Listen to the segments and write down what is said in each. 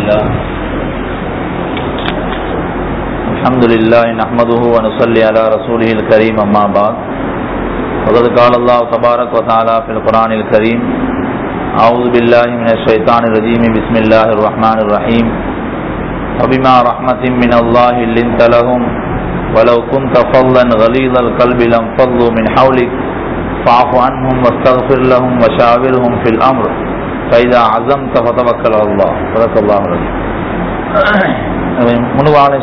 لله الحمد لله نحمده ونصلي على رسوله الكريم أما بعد وقد قال الله تبارك وتعالى في القرآن الكريم أعوذ بالله من الشيطان الرجيم بسم الله الرحمن الرحيم وبما رحمة من الله لنت لهم ولو كنت فظا غليظ القلب لانفضوا من حولك فاعف عنهم واستغفر لهم وشاورهم في الأمر فإذا عزمت فتوكل على الله صدق الله العظيم முன்னுக்கு வாங்க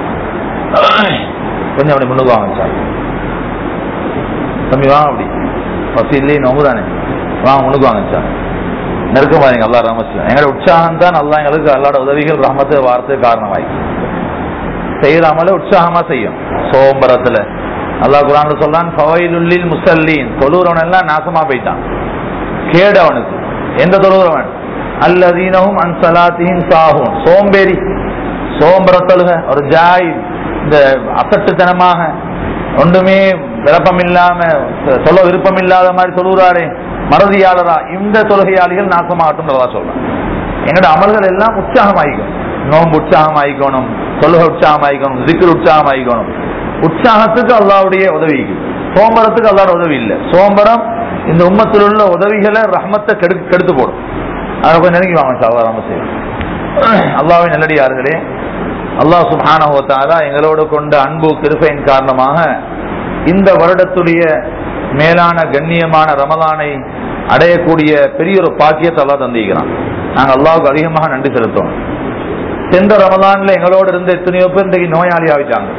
கொஞ்சம் அப்படி முன்னுக்கு வாங்க சார் தம்பி வாங்க அப்படி பசி இல்லையே நோம்பு தானே வாங்க முன்னுக்கு வாங்க சார் நெருக்கம் பாருங்க அல்லா ரஹமத்துல எங்களோட உற்சாகம் தான் அல்லா எங்களுக்கு அல்லாட உதவிகள் ரஹமத்து வார்த்தை காரணமாய் செய்யறாமல உற்சாகமா செய்யும் சோம்பரத்துல அல்லாஹ் குரான்ல சொல்றான் ஃபவைலுல்லில் முசல்லீன் தொழுறவன் எல்லாம் நாசமா போயிட்டான் கேடு அவனுக்கு எந்த தொழுகிறவன் அல்லதீனவும் அன் சலாத்தியும் சாகும் சோம்பேறி சோம்பரத்தழுக ஒரு ஜாய் இந்த அசட்டுத்தனமாக ஒன்றுமே விளப்பம் இல்லாம சொல்ல விருப்பம் இல்லாத மாதிரி சொல்லுறாரே மறதியாளரா இந்த தொழுகையாளிகள் நாசமாகட்டும் சொல்றான் எங்களோட அமல்கள் எல்லாம் உற்சாகமாயிக்கும் நோன்பு உற்சாகமாயிக்கணும் தொழுகை உற்சாகமாயிக்கணும் திக்கு உற்சாகமாயிக்கணும் உற்சாகத்துக்கு அல்லாவுடைய உதவிக்கு சோம்பரத்துக்கு அல்லாட உதவி இல்லை சோம்பரம் இந்த உம்மத்தில் உள்ள உதவிகளை ரஹ்மத்தை கெடு கெடுத்து போடும் அதை கொஞ்சம் நெருங்கி வாங்க சாவா ராம செய்யும் அல்லாவின் நல்லடியார்களே அல்லாஹ் சுஹானஹோத்தாரா எங்களோடு கொண்ட அன்பு கிருப்பையின் காரணமாக இந்த வருடத்துடைய மேலான கண்ணியமான ரமலானை அடையக்கூடிய பெரிய ஒரு பாக்கியத்தை அல்லா தந்திக்கிறான் நாங்கள் அல்லாவுக்கு அதிகமாக நன்றி செலுத்தோம் சென்ற ரமலான்ல எங்களோடு இருந்த எத்தனையோ பேர் இன்றைக்கு நோயாளி ஆகிட்டாங்க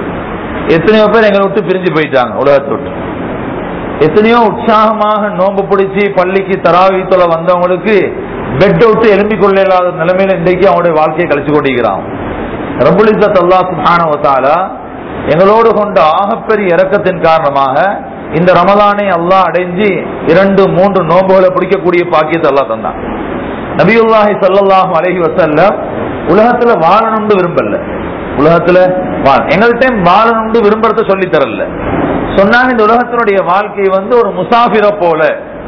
எத்தனையோ பேர் எங்களை விட்டு பிரிஞ்சு போயிட்டாங்க உலகத்தை விட்டு எத்தனையோ உற்சாகமாக நோன்பு பிடிச்சி பள்ளிக்கு தராவி தொலை வந்தவங்களுக்கு பெட் விட்டு எலும்பிக் கொள்ள இல்லாத நிலைமையில இன்றைக்கு அவனுடைய வாழ்க்கையை கழிச்சு கொண்டிருக்கிறான் ரபுலிசத் அல்லா சுஹானவத்தாலா எங்களோடு கொண்ட ஆகப்பெரிய இறக்கத்தின் காரணமாக இந்த ரமலானை அல்லாஹ் அடைஞ்சு இரண்டு மூன்று நோன்புகளை பிடிக்கக்கூடிய பாக்கியத்தை அல்லா தந்தான் நபியுல்லாஹி சல்லாஹூ அலஹி வசல்லம் உலகத்துல வாழணும்னு விரும்பல உலகத்துல எங்கள்கிட்ட வாழணும்னு விரும்புறத சொல்லி தரல சொன்னாங்க இந்த உலகத்தினுடைய வாழ்க்கை வந்து ஒரு முசாஃபிர போல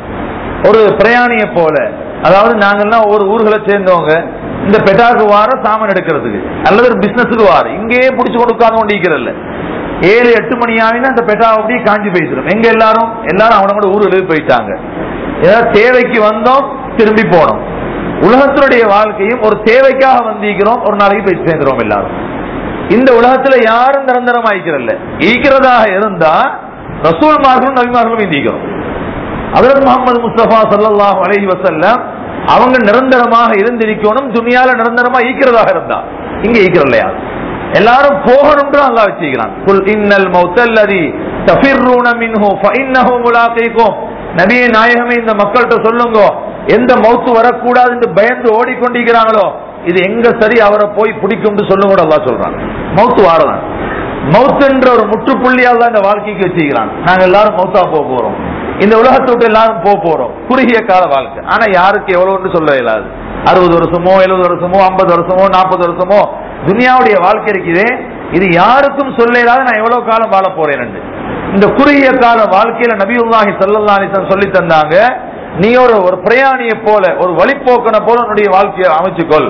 ஒரு பிரயாணிய போல அதாவது நாங்கெல்லாம் ஒவ்வொரு ஊர்களை சேர்ந்தவங்க இந்த பெட்டாக்கு வார சாமான் எடுக்கிறதுக்கு அல்லது ஒரு பிசினஸுக்கு வார இங்கேயே பிடிச்சு கொடுக்காத கொண்டிருக்கிறல்ல ஏழு எட்டு மணி ஆகினா அந்த பெட்டா அப்படியே காஞ்சி போயிடும் எங்க எல்லாரும் எல்லாரும் அவனோட ஊர்களுக்கு போயிட்டாங்க ஏதாவது தேவைக்கு வந்தோம் திரும்பி போனோம் உலகத்தினுடைய வாழ்க்கையும் ஒரு தேவைக்காக வந்திருக்கிறோம் ஒரு நாளைக்கு போய் சேர்ந்துரும் எல்லாரும் இந்த உலகத்துல யாரும் நிரந்தரமா ஈக்கிறல்ல ஈக்கிறதாக இருந்தா ரசூல்மார்களும் நபிமார்களும் இந்திக்கிறோம் அதரத் முகமது முஸ்தபா சல்லாஹ் அலஹி வசல்லம் அவங்க நிரந்தரமாக இருந்திருக்கணும் துணியால நிரந்தரமா ஈக்கிறதாக இருந்தா இங்க ஈக்கிறல்லையா எல்லாரும் போகணும்னு அல்லா வச்சுக்கிறான் குல் இன்னல் மௌத்தல்லதி தஃபிர்ரூன மின்ஹு ஃபஇன்னஹு முலாகீகும் நபியே நாயகமே இந்த மக்கள்கிட்ட சொல்லுங்க எந்த மௌத்து வரக்கூடாது என்று பயந்து ஓடிக்கொண்டிருக்கிறாங்களோ இது எங்க சரி அவரை போய் பிடிக்கும் சொல்லும் அல்லா சொல்றான் மௌத்து வாரதான் மவுத் என்ற ஒரு முற்றுப்புள்ளியால் தான் இந்த வாழ்க்கைக்கு வச்சுக்கிறான் நாங்க எல்லாரும் மௌத்தா போக போறோம் இந்த உலகத்தை விட்டு எல்லாரும் போக போறோம் குறுகிய கால வாழ்க்கை ஆனா யாருக்கு எவ்வளவுன்னு சொல்ல இயலாது அறுபது வருஷமோ எழுபது வருஷமோ ஐம்பது வருஷமோ நாற்பது வருஷமோ துனியாவுடைய வாழ்க்கை இருக்குது இது யாருக்கும் சொல்ல இயலாது நான் எவ்வளவு காலம் வாழ போறேன் இந்த குறுகிய கால வாழ்க்கையில நபியுல்லாஹி சல்லா அலிசன் சொல்லி தந்தாங்க நீ ஒரு ஒரு பிரயாணிய போல ஒரு வழிப்போக்கனை போல உன்னுடைய வாழ்க்கையை அமைச்சுக்கொள்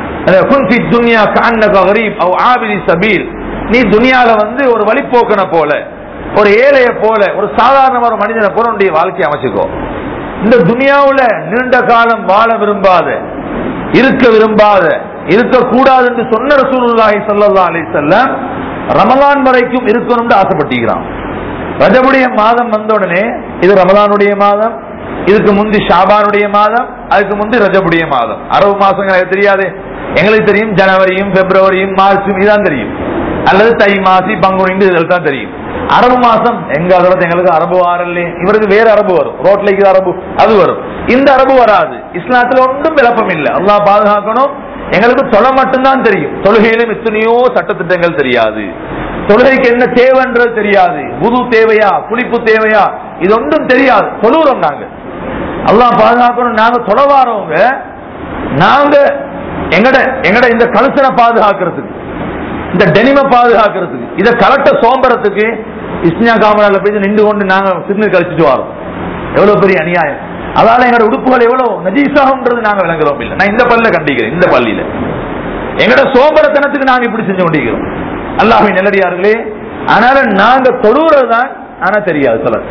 நீ துனியால வந்து ஒரு வழிப்போக்கனை போல ஒரு ஏழைய போல ஒரு சாதாரண ஒரு மனிதனை போல உன்னுடைய வாழ்க்கையை அமைச்சுக்கோ இந்த துனியாவுல நீண்ட காலம் வாழ விரும்பாத இருக்க விரும்பாத இருக்கக்கூடாது என்று சொன்ன ரசூலுல்லாஹி சல்லா அலி செல்லம் ரமலான் வரைக்கும் இருக்கணும்னு ஆசைப்பட்டிருக்கிறான் ரஜபுடைய மாதம் வந்த உடனே இது ரமலானுடைய மாதம் இதுக்கு முந்தி ஷாபானுடைய மாதம் அதுக்கு முந்தி ரஜபுடைய மாதம் அரபு மாசங்கள் எனக்கு தெரியாது எங்களுக்கு தெரியும் ஜனவரியும் பிப்ரவரியும் மார்ச்சும் இதான் தெரியும் அல்லது தை மாசி பங்குனி இதில் தான் தெரியும் அரபு மாசம் எங்க அதோட எங்களுக்கு அரபு வாரல்லே இவருக்கு வேற அரபு வரும் ரோட்ல அரபு அது வரும் இந்த அரபு வராது இஸ்லாத்துல ஒன்றும் விளப்பம் இல்லை அல்லா பாதுகாக்கணும் எங்களுக்கு தொலை மட்டும்தான் தெரியும் தொழுகையிலும் எத்தனையோ சட்டத்திட்டங்கள் தெரியாது தொழுகைக்கு என்ன தேவைன்றது தெரியாது புது தேவையா குளிப்பு தேவையா இது ஒன்றும் தெரியாது தொழுகிறோம் நாங்க அல்லாஹ் பாதுகாக்கணும் நாங்க தொலைவாரவங்க நாங்க எங்கட எங்கட இந்த கலசனை பாதுகாக்கிறதுக்கு இந்த டெனிமை பாதுகாக்கிறதுக்கு இதை கலட்ட சோம்பரத்துக்கு இஸ்னியா காமரால போய் நின்று கொண்டு நாங்க சிறுநீர் கழிச்சிட்டு வரோம் எவ்வளவு பெரிய அநியாயம் அதால எங்களோட உடுப்புகள் எவ்வளவு நஜீசாகும்ன்றது நாங்க விளங்குறோம் இல்ல நான் இந்த பல்ல கண்டிக்கிறேன் இந்த பள்ளியில எங்கட சோம்பரத்தனத்துக்கு நாங்க இப்படி செஞ்சு கொண்டிருக்கிறோம் அல்லாஹின் நல்லடியார்களே அதனால நாங்க தொழுறதுதான் ஆனா தெரியாது சிலர்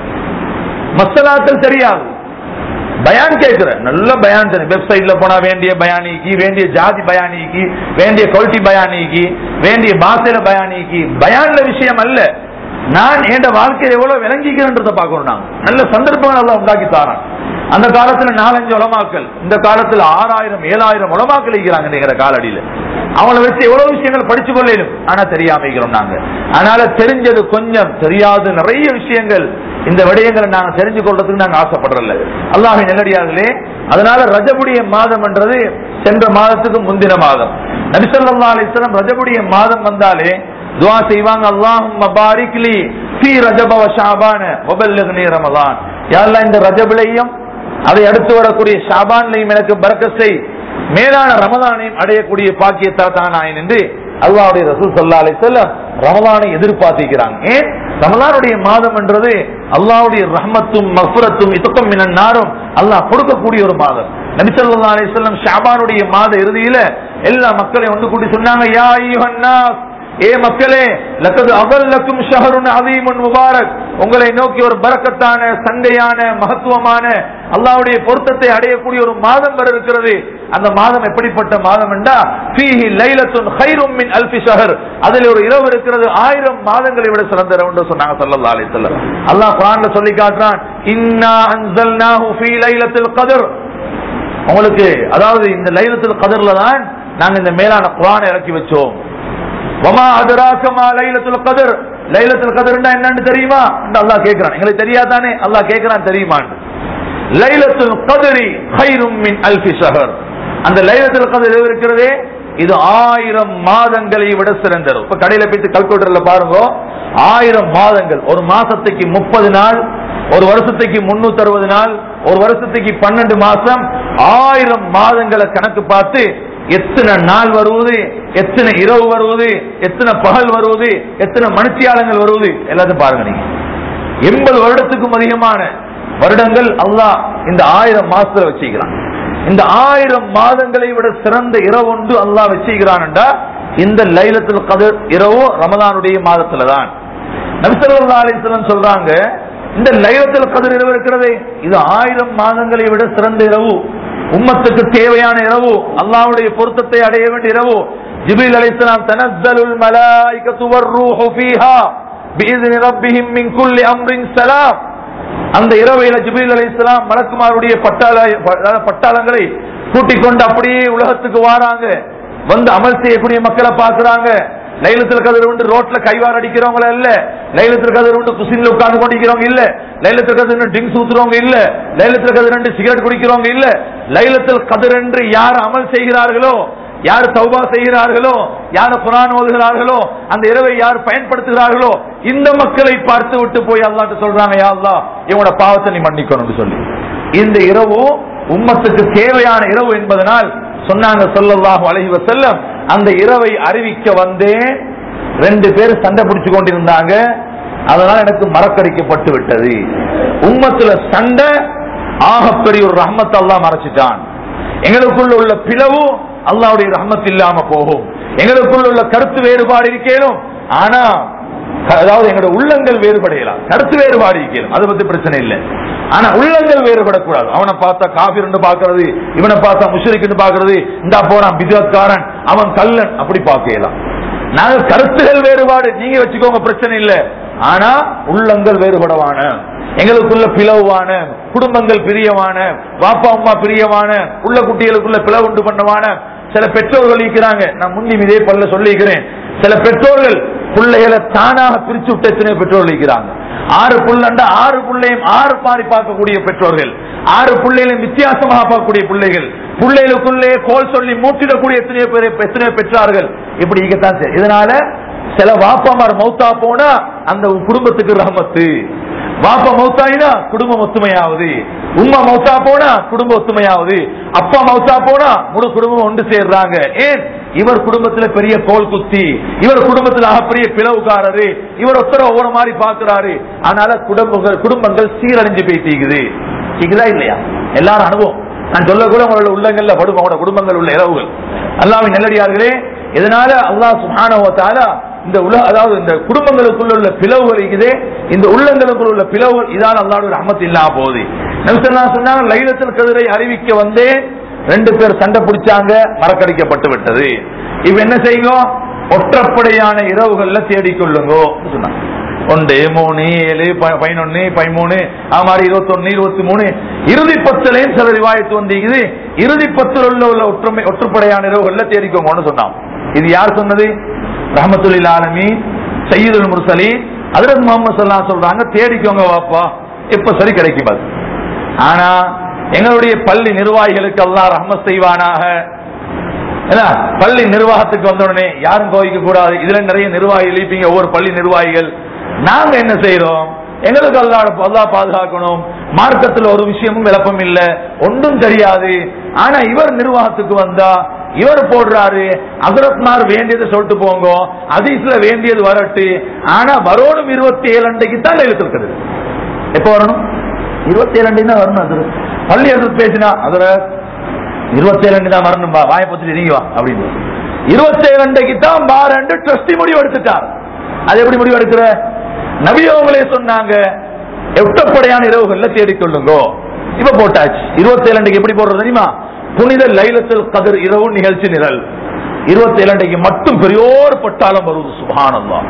மசலாக்கள் தெரியாது பயான் கேட்கிறேன் நல்ல பயான் தெரியும் வெப்சைட்ல போனா வேண்டிய பயானிக்கு வேண்டிய ஜாதி பயானிக்கு வேண்டிய குவாலிட்டி பயானிக்கு வேண்டிய பாசையில பயானிக்கு பயான்ல விஷயம் அல்ல நான் என் வாழ்க்கையை எவ்வளவு விளங்கிக்கிறேன்றத பார்க்கணும் நாங்க நல்ல சந்தர்ப்பங்கள் எல்லாம் உண்டாக்கி தாரான் அந்த காலத்துல நாலஞ்சு உலமாக்கள் இந்த காலத்துல ஆறாயிரம் ஏழாயிரம் உலமாக்கள் இருக்கிறாங்க நீங்கிற காலடியில அவங்கள வச்சு எவ்வளவு விஷயங்கள் படிச்சு கொள்ளையிலும் ஆனா தெரியாம இருக்கிறோம் நாங்க அதனால தெரிஞ்சது கொஞ்சம் தெரியாத நிறைய விஷயங்கள் இந்த விடயங்களை நாங்க தெரிஞ்சு கொள்றதுக்கு நாங்க ஆசைப்படுறல அல்லாஹ் நெல்லடியார்களே அதனால ரஜபுடைய மாதம் என்றது சென்ற மாதத்துக்கு முந்தின மாதம் நபிசல்லா அலிஸ்லாம் ரஜபுடைய மாதம் வந்தாலே துவா செய்வாங்க அல்லாஹும் மபாரிக்லி ஃபீ ரஜப வ ஷாபான வபல்லிக்னி ரமலான் யா அல்லாஹ் இந்த ரஜபிலையும் அதை அடுத்து வரக்கூடிய ஷாபான்லையும் எனக்கு பரக்கத் செய் மேலான ரமதானையும் அடையக்கூடிய பாக்கியத்தை தான் நான் என்று அல்லாவுடைய ரசூல் சல்லா அலை செல்லம் ரமலானை எதிர்பார்த்திருக்கிறாங்க ஏன் ரமலானுடைய மாதம் என்றது அல்லாவுடைய ரஹ்மத்தும் மஃபுரத்தும் இதுக்கும் மினன் நாரும் அல்லாஹ் கொடுக்கக்கூடிய ஒரு மாதம் நபி ஸல்லல்லாஹு அலைஹி வஸல்லம் ஷாபானுடைய மாத இறுதியில எல்லா மக்களையும் ஒன்று கூட்டி சொன்னாங்க யா அய்யுஹன் நாஸ் ஏ மக்களே லக்கது அவல்லக்கும் ஷஹருன் அதீமுன் முபாரக் உங்களை நோக்கி ஒரு பரக்கத்தான சண்டையான மகத்துவமான அல்லாஹ்வுடைய பொருத்தத்தை அடையக்கூடிய ஒரு மாதம் வர இருக்கிறது அந்த மாதம் எப்படிப்பட்ட மாதம் என்றா ஃபீஹி லைலத்துன் கைரும் மின் அல்ஃபி ஷஹர் அதில் ஒரு இரவு இருக்கிறது ஆயிரம் மாதங்களை விட சிறந்த இரவு என்று சொன்னாங்க ஸல்லல்லாஹு அலைஹி வஸல்லம் அல்லாஹ் குர்ஆன்ல சொல்லி காட்டுறான் இன்னா அன்ஸல்னாஹு ஃபீ லைலத்துல் கத்ர் உங்களுக்கு அதாவது இந்த லைலத்துல் கதர்ல தான் நாங்க இந்த மேலான குர்ஆனை இறக்கி வச்சோம் வமா அதராக்கமா லைலத்துல் கதர் லைலத்துல் கதர்னா என்னன்னு தெரியுமா என்று அல்லாஹ் கேக்குறான் எங்களுக்கு தெரியாதானே அல்லாஹ் கேக்குறான் தெரியுமான்னு லைலத்துல் கதரி ஹைரும் மின் அல்ஃபி ஷஹர் அந்த லைலத்துல் கதர் எது இருக்கிறதே இது ஆயிரம் மாதங்களை விட சிறந்தது இப்ப கடையில போயிட்டு கல்குலேட்டர்ல பாருங்க ஆயிரம் மாதங்கள் ஒரு மாசத்துக்கு முப்பது நாள் ஒரு வருஷத்துக்கு முன்னூத்தி அறுபது நாள் ஒரு வருஷத்துக்கு பன்னெண்டு மாசம் ஆயிரம் மாதங்களை கணக்கு பார்த்து எத்தனை நாள் வருவது எத்தனை இரவு வருவது எத்தனை பகல் வருவது எத்தனை மனுஷியாளங்கள் வருவது எல்லாத்தையும் பாருங்க நீங்க எண்பது வருடத்துக்கும் அதிகமான வருடங்கள் அல்லாஹ் இந்த ஆயிரம் மாசத்துல வச்சுக்கிறான் இந்த ஆயிரம் மாதங்களை விட சிறந்த இரவு ஒன்று அல்லாஹ் வச்சுக்கிறான் இந்த லைலத்துல் கதர் இரவு ரமதானுடைய மாதத்துல தான் நபிசல்லா அலிஸ்லம் சொல்றாங்க இந்த லைலத்துல் கதர் இரவு இருக்கிறதே இது ஆயிரம் மாதங்களை விட சிறந்த இரவு உம்மத்துக்கு தேவையான இரவு அல்லாஹ்வுடைய பொருத்தத்தை அடைய வேண்டிய இரவு ஜிபில் அலைஹிஸ்ஸலாம் தனஸ்ஸலுல் மலாயிகத்து வர்ரூஹு ஃபீஹா பிஇذن ரப்பிஹிம் மின் குல்லி அம்ரின் ஸலாம் அந்த இரவையில ஜிபில் அலைஹிஸ்ஸலாம் மலக்குமாருடைய பட்டாள ப- பட்டாளங்களை கூட்டிக் கொண்டு அப்படியே உலகத்துக்கு வாராங்க வந்து அமல் செய்யக்கூடிய மக்களை பாக்குறாங்க லைலத்தில் கதிர் உண்டு ரோட்ல கைவார் அடிக்கிறவங்க இல்ல லைலத்தில் கதிர் உண்டு குசின்ல உட்கார்ந்து கொண்டிருக்கிறவங்க இல்ல லைலத்தில் கதிர் ட்ரிங்க்ஸ் ஊத்துறவங்க இல்ல லைலத்தில் கதிர் ரெண்டு சிகரெட் குடிக்கிறவங்க இல்ல லைலத்தில் கதிர் என்று யார் அமல் செய்கிறார்களோ யார் தௌபா செய்கிறார்களோ யார் குரான் ஓதுகிறார்களோ அந்த இரவை யார் பயன்படுத்துகிறார்களோ இந்த மக்களை பார்த்து விட்டு போய் அல்லாட்டு சொல்றாங்க யா அல்லாஹ் இவனோட பாவத்தை நீ மன்னிக்கணும்னு சொல்லி இந்த இரவு உம்மத்துக்கு தேவையான இரவு என்பதனால் சொன்னாங்க சொல்லல்லாஹு அலைஹி வஸல்லம் அந்த இரவை அறிவிக்க வந்தேன் ரெண்டு பேர் சண்டை பிடிச்சு கொண்டிருந்தாங்க அதனால எனக்கு மறக்கடிக்கப்பட்டு விட்டது உம்மத்துல சண்டை ஆகப்பெரிய ஒரு ரஹ்மத் அல்லாஹ் மறைச்சிட்டான் எங்களுக்குள்ள உள்ள பிளவு அல்லாவுடைய ரஹ்மத் இல்லாம போகும் எங்களுக்குள்ள உள்ள கருத்து வேறுபாடு இருக்கேனும் ஆனா அதாவது எங்களோட உள்ளங்கள் வேறுபடையலாம் கருத்து வேறுபாடு இருக்கணும் அதை பத்தி பிரச்சனை இல்லை ஆனா உள்ளங்கள் வேறுபடக்கூடாது அவனை பார்த்தா காபிர்னு பாக்குறது இவனை பார்த்தா முஷரிக்குன்னு பாக்குறது இந்தா போறான் பிஜாத்காரன் அவன் கல்லன் அப்படி பார்க்கலாம் நாங்க கருத்துகள் வேறுபாடு நீங்க வச்சுக்கோங்க பிரச்சனை இல்ல ஆனா உள்ளங்கள் வேறுபடவான எங்களுக்குள்ள பிளவான குடும்பங்கள் பிரியமான வாப்பா அம்மா பிரியமான உள்ள குட்டிகளுக்குள்ள பிளவு உண்டு பண்ணவான சில பெற்றோர்கள் இருக்கிறாங்க நான் முந்தி இதே பல்ல சொல்லிக்கிறேன் சில பெற்றோர்கள் பிள்ளைகளை தானாக பிரிச்சு விட்ட எத்தனை பெற்றோர்கள் இருக்கிறாங்க ஆறு புள்ளண்டா ஆறு பிள்ளையும் ஆறு பாரி பார்க்கக்கூடிய பெற்றோர்கள் ஆறு பிள்ளைகளையும் வித்தியாசமாக பார்க்கக்கூடிய பிள்ளைகள் பிள்ளைகளுக்குள்ளே கோல் சொல்லி மூட்டிடக்கூடிய எத்தனையோ பேர் எத்தனையோ பெற்றார்கள் இப்படி இருக்கத்தான் சரி இதனால சில வாப்பாமார் மௌத்தா போனா அந்த குடும்பத்துக்கு ரஹமத்து வாப்பா மௌத்தாயினா குடும்பம் ஒத்துமையாவது உம்மா மௌத்தா போனா குடும்ப ஒத்துமையாவது அப்பா மௌத்தா போனா முழு குடும்பம் ஒன்று சேர்றாங்க ஏன் இவர் குடும்பத்துல பெரிய கோல் குத்தி இவர் குடும்பத்துல பெரிய பிளவுக்காரரு இவர் ஒருத்தர ஒவ்வொரு மாதிரி பாக்குறாரு அதனால குடும்பங்கள் குடும்பங்கள் சீரழிஞ்சு போயிட்டீங்குது சரிங்களா இல்லையா எல்லாரும் அனுபவம் நான் சொல்ல கூட உங்களோட உள்ளங்கள்ல படும் உங்களோட குடும்பங்கள் உள்ள இரவுகள் அல்லாவின் நல்லடியார்களே இதனால அல்லாஹ் சுப்ஹானஹு வ தஆலா இந்த உலக அதாவது இந்த குடும்பங்களுக்குள்ள உள்ள பிளவுகள் இருக்குது இந்த உள்ளங்களுக்குள்ள உள்ள பிளவுகள் இதால் அல்லாஹ்வுடைய ரஹ்மத் இல்லாம போகுது நபி ஸல்லல்லாஹு சொன்னாங்க லைலத்துல் கதிரை அறிவிக்க வந்தே ரெண்டு பேர் சண்டை பிடிச்சாங்க மறக்கடிக்கப்பட்டு விட்டது இப்ப என்ன செய்யுங்க ஒற்றப்படையான இரவுகள்ல தேடிக்கொள்ளுங்கோ சொன்னாங்க ஒன்று மூணு ஏழு ப- பதினொன்னு பதிமூணு அது மாதிரி இருபத்தொன்னு இருபத்தி மூணு இறுதி பத்துலையும் சில ரிவாயத்து வந்தீங்குது இறுதி பத்துல உள்ள உள்ள ஒற்றுமை ஒற்றுப்படையான இரவுகள்ல தேடிக்கோங்கன்னு சொன்னான் இது யார் சொன்னது ரஹமத்துல்லில் ஆலமி சையீதுல் முர்சலி அதிரத் முகமது சல்லா சொல்றாங்க தேடிக்கோங்க வாப்பா இப்ப சரி கிடைக்கும் அது ஆனா எங்களுடைய பள்ளி நிர்வாகிகளுக்கு அல்லாஹ் ரஹ்மத் செய்வானாக என்ன பள்ளி நிர்வாகத்துக்கு வந்த உடனே யாரும் கோவிக்க கூடாது இதுல நிறைய நிர்வாகிகள் இருப்பீங்க ஒவ்வொரு பள்ளி நிர்வாகிகள் நாங்க என்ன செய்யறோம் எங்களுக்கு அல்லா அல்லா பாதுகாக்கணும் மார்க்கத்துல ஒரு விஷயமும் விளப்பம் இல்ல ஒன்றும் தெரியாது ஆனா இவர் நிர்வாகத்துக்கு வந்தா இவர் போடுறாரு அசரத்மார் வேண்டியதை சொல்லிட்டு போங்க அதீஸ்ல வேண்டியது வரட்டு ஆனா வரணும் இருபத்தி ஏழு அன்றைக்கு தான் எழுத்துருக்குது எப்ப வரணும் இருபத்தி ஏழு அன்றைக்கு தான் வரணும் அது பள்ளி எதிர்த்து பேசினா அதுல இருபத்தேழு அன்னைக்கு தான் வரணும்பா வாய பத்திட்டு நீங்க வா அப்படின்னு இருபத்தேழு அன்றைக்கு தான் பாரண்டு ட்ரஸ்டி முடிவு எடுத்துட்டார் அது எப்படி முடிவு எடுக்கிற நபி அவங்களே சொன்னாங்க எட்டப்படையான இரவுகள்ல தேடிக்கொள்ளுங்கோ இப்ப போட்டாச்சு இருபத்தேழு அன்றைக்கு எப்படி போடுறது தெரியுமா புனித லைலத்தில் கதிர் இரவு நிகழ்ச்சி நிரல் இருபத்தேழு அன்றைக்கு மட்டும் பெரியோர் பட்டாளம் வருவது சுபானந்தா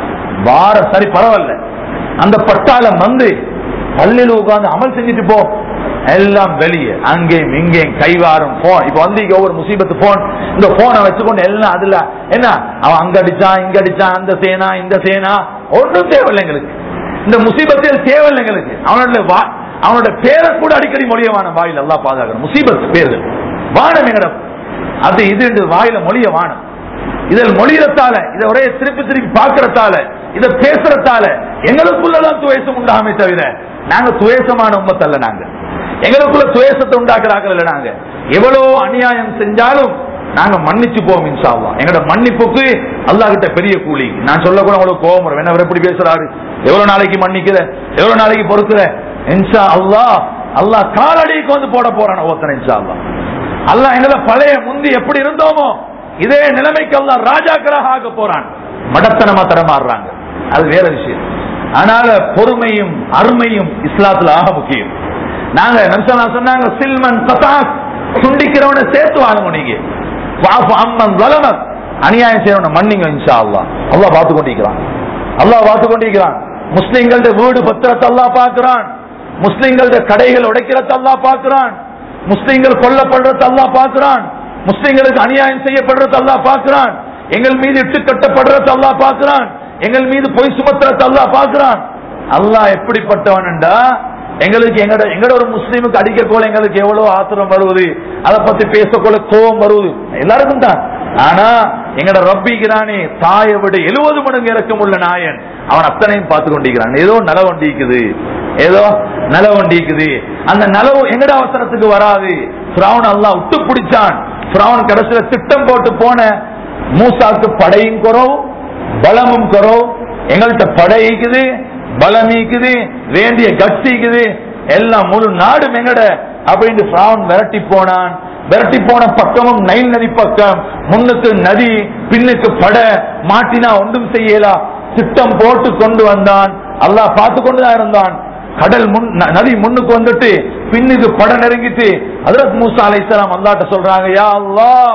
வார சரி பரவாயில்ல அந்த பட்டாளம் வந்து பள்ளியில் உட்கார்ந்து அமல் செஞ்சுட்டு போ எல்லாம் வெளியே அங்கேயும் இங்கேயும் கைவாரம் போன் இப்ப வந்து இங்க ஒவ்வொரு முசீபத்து போன் இந்த போனை வச்சுக்கொண்டு எல்லாம் அதுல என்ன அவன் அங்க அடிச்சான் இங்க அடிச்சான் அந்த சேனா இந்த சேனா ஒன்றும் தேவையில்லை எங்களுக்கு இந்த முசீபத்தில் தேவையில்லை எங்களுக்கு அவனோட வா அவனோட பேரை கூட அடிக்கடி மொழியவான வாயில் எல்லாம் பாதுகாக்கணும் முசீபத் பேர்கள் வானம் எங்கடம் அது இது என்று வாயில மொழிய வானம் இதில் மொழியத்தால இதை ஒரே திருப்பி திருப்பி பார்க்கறதால இதை பேசுறதால எங்களுக்குள்ளதான் துவேசம் உண்டாமே தவிர நாங்க துவேசமான உம்மத்தல்ல நாங்க எங்களுக்குள்ள துவேசத்தை உண்டாக்குறாங்க இல்ல நாங்க எவ்வளவு அநியாயம் செஞ்சாலும் நாங்க மன்னிச்சு போவோம் இன்ஷா அல்லாஹ் எங்களோட மன்னிப்புக்கு அல்லாஹ் கிட்ட பெரிய கூலி நான் சொல்ல கூட உங்களுக்கு கோபம் வரும் என்ன அவர் எப்படி பேசுறாரு எவ்வளவு நாளைக்கு மன்னிக்கிற எவ்வளவு நாளைக்கு பொறுக்கிற இன்ஷா அல்லாஹ் அல்லாஹ் காலடிக்கு வந்து போட போறான ஒருத்தன் இன்ஷா அல்லாஹ் அல்லாஹ் எங்களை பழைய முந்தி எப்படி இருந்தோமோ இதே நிலைமைக்கு அல்லாஹ் ராஜாக்கராக ஆக போறான் மடத்தனமா தரமாறுறாங்க அது வேற விஷயம் அதனால பொறுமையும் அருமையும் இஸ்லாத்துல ஆக முக்கியம் நாங்க நம்சனா சொன்னாங்க சில்மன் கசாக் சுண்டிக்கிறவனை சேர்த்து வாழுங்க நீங்க வாஃபு அம்மன் வலமத் அநியாயம் செய்யறவனை மன்னிங்க இன்ஷா அல்லாஹ் அல்லாஹ் பார்த்து கொண்டிருக்கிறான் அல்லாஹ் பார்த்து கொண்டிருக்கிறான் முஸ்லிம்களோட வீடு பத்திரத்தை அல்லாஹ் பார்க்கிறான் முஸ்லிம்களோட கடைகள் உடைக்கிறத அல்லாஹ் பார்க்கிறான் முஸ்லிம்கள் கொல்லப்படுறத அல்லாஹ் பார்க்கிறான் முஸ்லிம்களுக்கு அநியாயம் செய்யப்படுறத அல்லாஹ் பார்க்கிறான் எங்கள் மீது இட்டு கட்டப்படுறத அல்லாஹ் பார்க்கிறான் எங்கள் மீது பொய் சுமத்துறத அல்லாஹ் பார்க்கிறான் அல்லாஹ் எப்படிப்பட்டவன்டா எங்களுக்கு எங்கட எங்கட ஒரு முஸ்லீமுக்கு அடிக்கக்கோல எங்களுக்கு எவ்வளவு ஆத்திரம் வருவது அதை பத்தி பேசக்கோல கோபம் வருவது எல்லாருக்கும் தான் ஆனா எங்கட ரப்பிக்கிறானே தாயை விட எழுபது மடங்கு இறக்கம் உள்ள நாயன் அவன் அத்தனையும் பார்த்து கொண்டிருக்கிறான் ஏதோ நல வண்டிக்குது ஏதோ நல வண்டிக்குது அந்த நலவு எங்கட அவசரத்துக்கு வராது பிராவன் அல்லாஹ் விட்டு பிடிச்சான் பிராவன் கடைசியில திட்டம் போட்டு போன மூசாக்கு படையும் குறவு பலமும் குறவு எங்கள்கிட்ட படை இருக்குது பலம் இருக்குது வேண்டிய கட்சி இருக்குது எல்லாம் முழு நாடு எங்கட அப்படின்னு பிராவன் விரட்டி போனான் விரட்டி போன பக்கமும் நைல் நதி பக்கம் முன்னுக்கு நதி பின்னுக்கு பட மாட்டினா ஒன்றும் செய்யலா திட்டம் போட்டு கொண்டு வந்தான் அல்லாஹ் பார்த்து கொண்டுதான் இருந்தான் கடல் முன் ந- நதி முன்னுக்கு வந்துட்டு பின்னுக்கு பட நெருங்கிட்டு ஹஜரத் மூசா அலைஹிஸ்ஸலாம் அல்லாஹ்ட்ட சொல்றாங்க யா அல்லாஹ்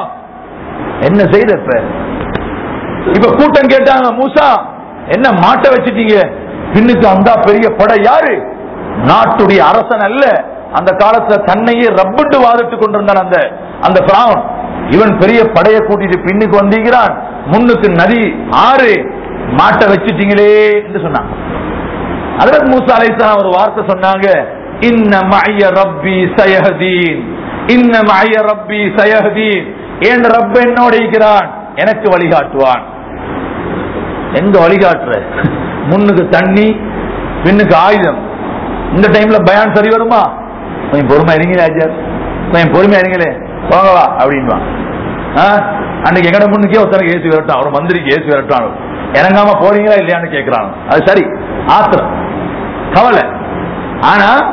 என்ன செய்த இப்ப இப்ப கூட்டம் கேட்டாங்க மூசா என்ன மாட்ட வச்சிட்டீங்க பின்னுக்கு அந்த பெரிய படை யாரு நாட்டுடைய அரசன் அல்ல அந்த காலத்துல தன்னையே ரப்பிட்டு வாதிட்டு கொண்டிருந்தான் அந்த அந்த பிராவன் இவன் பெரிய படையை கூட்டிட்டு பின்னுக்கு வந்தீங்கிறான் முன்னுக்கு நதி ஆறு மாட்ட வச்சிட்டீங்களே என்று சொன்னாங்க அதற்கு மூசா அலைஹிஸ்ஸலாம் ஒரு வார்த்தை சொன்னாங்க இன்ன மய்ய ரப்பி சயஹதீன் இன்ன மய்ய ரப்பி சயஹதீன் என் ரப்ப என்னோட இருக்கிறான் எனக்கு வழிகாட்டுவான் எங்க வழிகாட்டுற முன்னுக்கு தண்ணி பின்னுக்கு ஆயுதம் இந்த டைம்ல பயான் சரி வருமா கொஞ்சம் பொறுமை இருங்களே ஆச்சார் கொஞ்சம் பொறுமை இருங்களே போகவா அப்படின்வான் ஆ? அன்னைக்கு எங்கட முன்னுக்கே ஒருத்தருக்கு ஏசி விரட்டான் அவர் மந்திரிக்கு ஏசி விரட்டான் இறங்காம போறீங்களா இல்லையான்னு கேட்கிறான் அது சரி ஆத்திரம் கவலை ஆனா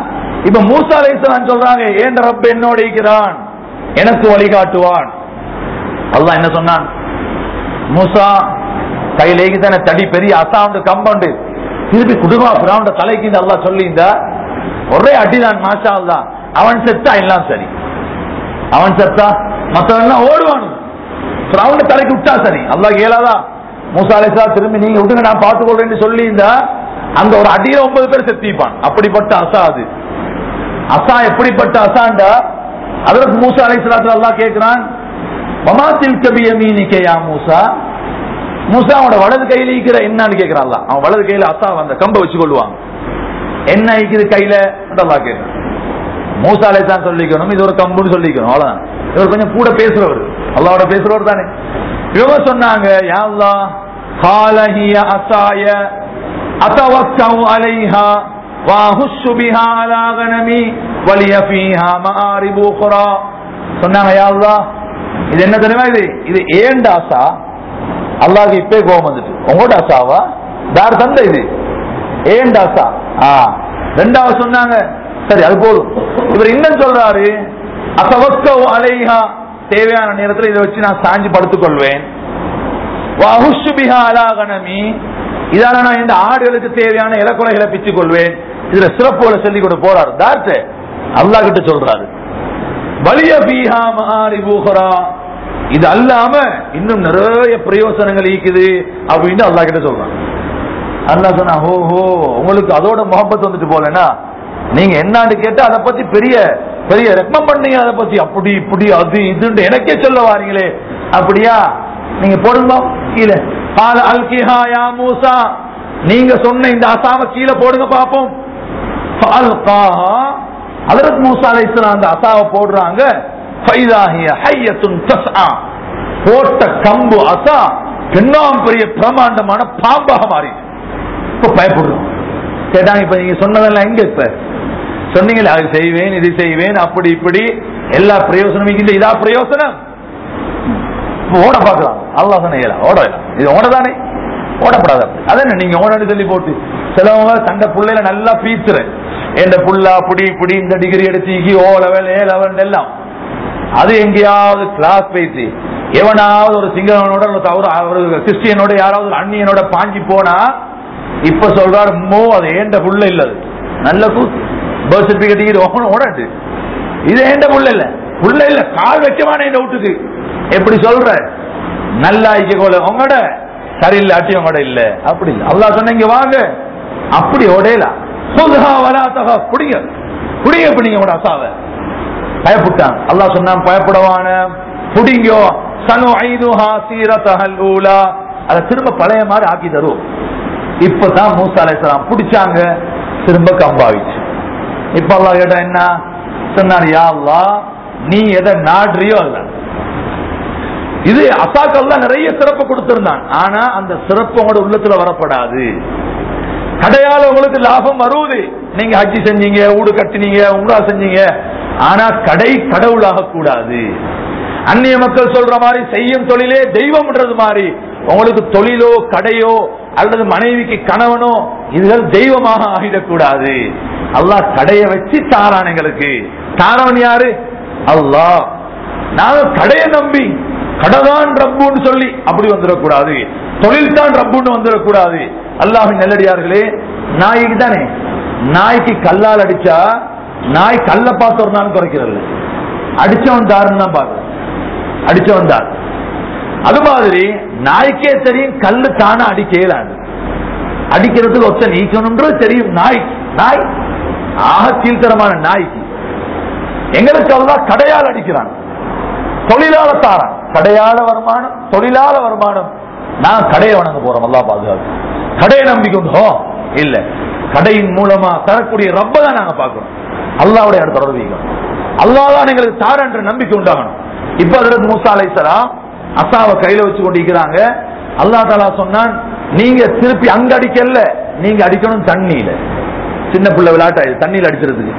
இப்ப மூசா அலைஹிஸ்ஸலாம் சொல்றாங்க ஏன் ரப்ப என்னோட இருக்கிறான் எனக்கு வழிகாட்டுவான் அல்லாஹ் என்ன சொன்னான் மூசா கையில தானே தடி பெரிய அசாவுண்டு கம்பவுண்டு திருப்பி குடும்பா பிராவுண்ட தலைக்கு இந்த அல்லாஹ் சொல்லியிருந்தா ஒரே அடிதான் மாஷா அல்லாஹ் அவன் செத்தா எல்லாம் சரி அவன் செத்தா மத்தவன் எல்லாம் ஓடுவானு பிராவுண்ட தலைக்கு விட்டா சரி அல்லாஹ் கேளாதா மூசா அலைஹிஸ்ஸா திரும்பி நீங்க விடுங்க நான் பார்த்துக்கொள்றேன்னு சொல்லி இருந்தா அந்த ஒரு அடியில ஒன்பது பேர் செத்திப்பான் அப்படிப்பட்ட அசா அது அசா எப்படிப்பட்ட அசாண்டா அதற்கு மூசா அலைஹிஸ்ஸலாத்து அல்லாஹ் கேட்கிறான் வமாத்தில் கபிய மீனிக்கே யா மூசா மூசா அவனோட வலது கையில இருக்கிற என்னன்னு கேட்கிறான் அல்லாஹ். அவன் வலது கையில அசா அந்த கம்பை வச்சு கொள்வாங்க என்ன இருக்குது கையில அல்லாஹ் கேட்கிறான் மூசா அலைஹிஸ்ஸலாம் சொல்லிக்கணும் இது ஒரு கம்புன்னு சொல்லிக்கணும் அவ்வளவுதான் இவர் கொஞ்சம் கூட பேசுறவர் அல்லாவோட பேசுறவர் தானே இவங்க சொன்னாங்க யா அல்லாஹ் قال هي عصاي أتوكأ عليها وأهش بها على غنمي ولي فيها مآرب أخرى சொன்னாங்க யா அல்லாஹ் இது என்ன தெரியுமா இது இது ஏண்ட ஆசா அல்லாஹ்க்கு இப்பே கோபம் வந்துட்டு உங்களோட ஆசாவா தார் தந்த இது ஏண்ட ஆசா ஆ ரெண்டாவது சொன்னாங்க சரி அது போதும் இவர் இன்னும் சொல்றாரு அசவக்கவு அலைஹா தேவையான நேரத்தில் இதை வச்சு நான் சாஞ்சி படுத்துக் கொள்வேன் வஹுஷு பிஹா அலா கனமி இதால நான் இந்த ஆடுகளுக்கு தேவையான இலக்குலைகளை பிச்சுக் கொள்வேன் இதுல சிறப்புகளை சொல்லி கொண்டு போறாரு தார்த்த அல்லாஹ் கிட்ட சொல்றாரு வலிய பீஹா மஹாரி பூஹரா இது அல்லாம இன்னும் நிறைய பிரயோசனங்கள் இருக்குது அப்படின்னு அல்லாஹ் கிட்ட சொல்றான் அல்லாஹ் சொன்னா ஹோ ஹோ உங்களுக்கு அதோட முகப்பத் வந்துட்டு போலனா நீங்க என்னான்னு கேட்டா அதை பத்தி பெரிய பெரிய ரெக்கமெண்ட் பண்ணீங்க அதை பத்தி அப்படி இப்படி அது இதுன்னு எனக்கே சொல்ல வாரீங்களே அப்படியா நீங்க போடுங்க கீழே கால அல்கிஹா யா மூசா நீங்க சொன்ன இந்த அசாம கீழே போடுங்க பாப்போம் فألقاها ஹதரத் மூசா அலைஹிஸ்ஸலாம் அந்த அசாவை போடுறாங்க ஃபைதாஹிய ஹய்யத்துன் தஸ்ஆ போட்ட கம்பு அசா பெண்ணாம் பெரிய பிரமாண்டமான பாம்பாக மாறிடுச்சு இப்ப பயப்படுறோம் கேட்டாங்க இப்ப நீங்க சொன்னதெல்லாம் எங்க இப்ப சொன்னீங்களே அது செய்வேன் இது செய்வேன் அப்படி இப்படி எல்லா பிரயோசனமும் இல்லை இதா பிரயோசனம் இப்ப ஓட பார்க்கலாம் அல்லாஹ் சொன்ன இயலாம் ஓட இயலாம் இது ஓட தானே ஓடப்படாது அப்படி அதானே நீங்க ஓடன்னு சொல்லி போட்டு சிலவங்க சண்டை புள்ளையில நல்லா பீத்துற எந்த புள்ளா புடி புடி இந்த டிகிரி எடுத்து ஓ லெவல் ஏ லெவல் எல்லாம் அது எங்கேயாவது கிளாஸ் பேசி எவனாவது ஒரு சிங்களவனோட ஒரு தவறு ஒரு கிறிஸ்டியனோட யாராவது ஒரு அந்நியனோட பாஞ்சி போனா இப்ப சொல்றாரு மோ அது ஏண்ட புள்ள இல்ல அது நல்ல கூத்து பர்த் சர்டிபிகேட் ஓடாது இது ஏண்ட புள்ள இல்ல புள்ள இல்ல கால் வைக்கமான இந்த வீட்டுக்கு எப்படி சொல்ற நல்லா ஐக்க கோல உங்களோட சரியில்லை அட்டி உங்களோட இல்ல அப்படி இல்ல அல்லாஹ் சொன்ன இங்க வாங்க அப்படி ஓடையலாம் சுதா வராத்தகா குடிங்க குடிங்க இப்ப நீங்க உங்களோட அசாவை பயப்பட்டான் அல்லாஹ் சொன்னான் பயப்படவான புடிங்கோ சனு ஐதுஹா சீரத்தஹல் ஊலா அதை திரும்ப பழைய மாதிரி ஆக்கி தரும் இப்பதான் மூசா அலைஹிஸ்ஸலாம் பிடிச்சாங்க திரும்ப கம்பாவிச்சு இப்ப அல்லாஹ் கேட்டா என்ன சொன்னார் யா அல்லாஹ் நீ எதை நாடுறியோ அல்ல இது அசாக்கல் தான் நிறைய சிறப்பு கொடுத்திருந்தான் ஆனா அந்த சிறப்பு உங்களோட உள்ளத்துல வரப்படாது கடையால உங்களுக்கு லாபம் வருவது நீங்க ஹஜ்ஜி செஞ்சீங்க ஊடு கட்டினீங்க உம்ரா செஞ்சீங்க ஆனா கடை கடவுளாக கூடாது அந்நிய மக்கள் சொல்ற மாதிரி செய்யும் தொழிலே தெய்வம்ன்றது மாதிரி உங்களுக்கு தொழிலோ கடையோ அல்லது மனைவிக்கு கணவனோ இதுகள் தெய்வமாக ஆகிடக்கூடாது அல்லாஹ் கடையை வச்சு தாரான் எங்களுக்கு தாரவன் யாரு அல்லாஹ் நாங்க கடையை நம்பி கடைதான் ரப்புன்னு சொல்லி அப்படி வந்துடக்கூடாது தொழில் தான் ரப்புன்னு வந்துடக்கூடாது அல்லாஹின் நெல்லடியார்களே நாய்க்கு தானே நாய்க்கு கல்லால் அடிச்சா நாய் கல்ல பார்த்து ஒரு நாள் குறைக்கிறல்ல அடிச்சவன் தாருன்னு தான் பார்க்கணும் அடிச்சவன் தார் அது மாதிரி நாய்க்கே தெரியும் கல்லு தானே அடிக்க இயலாது அடிக்கிறதுக்கு ஒத்த நீக்கணும்ன்றது தெரியும் நாய் நாய் ஆக கீழ்த்தரமான நாய்க்கு எங்களுக்கு எல்லாம் கடையால் அடிக்கிறான் தொழிலாள தாரான் கடையாள வருமானம் தொழிலாள வருமானம் நான் கடையை வணங்க போறோம் அல்லா பாதுகாப்பு கடையை நம்பிக்கொண்டோ இல்ல கடையின் மூலமா தரக்கூடிய ரப்ப தான் நாங்க பாக்குறோம் அல்லாவுடைய அடுத்த தொடர்பு அல்லாஹ் தான் எங்களுக்கு தார என்ற நம்பிக்கை உண்டாகணும் இப்ப அதுல மூசா அலைசலாம் அசாவை கையில வச்சு கொண்டிருக்கிறாங்க அல்லா தாலா சொன்னான் நீங்க திருப்பி அங்க அடிக்கல நீங்க அடிக்கணும் தண்ணியில சின்ன பிள்ளை விளையாட்டு தண்ணியில அடிக்கிறதுக்கு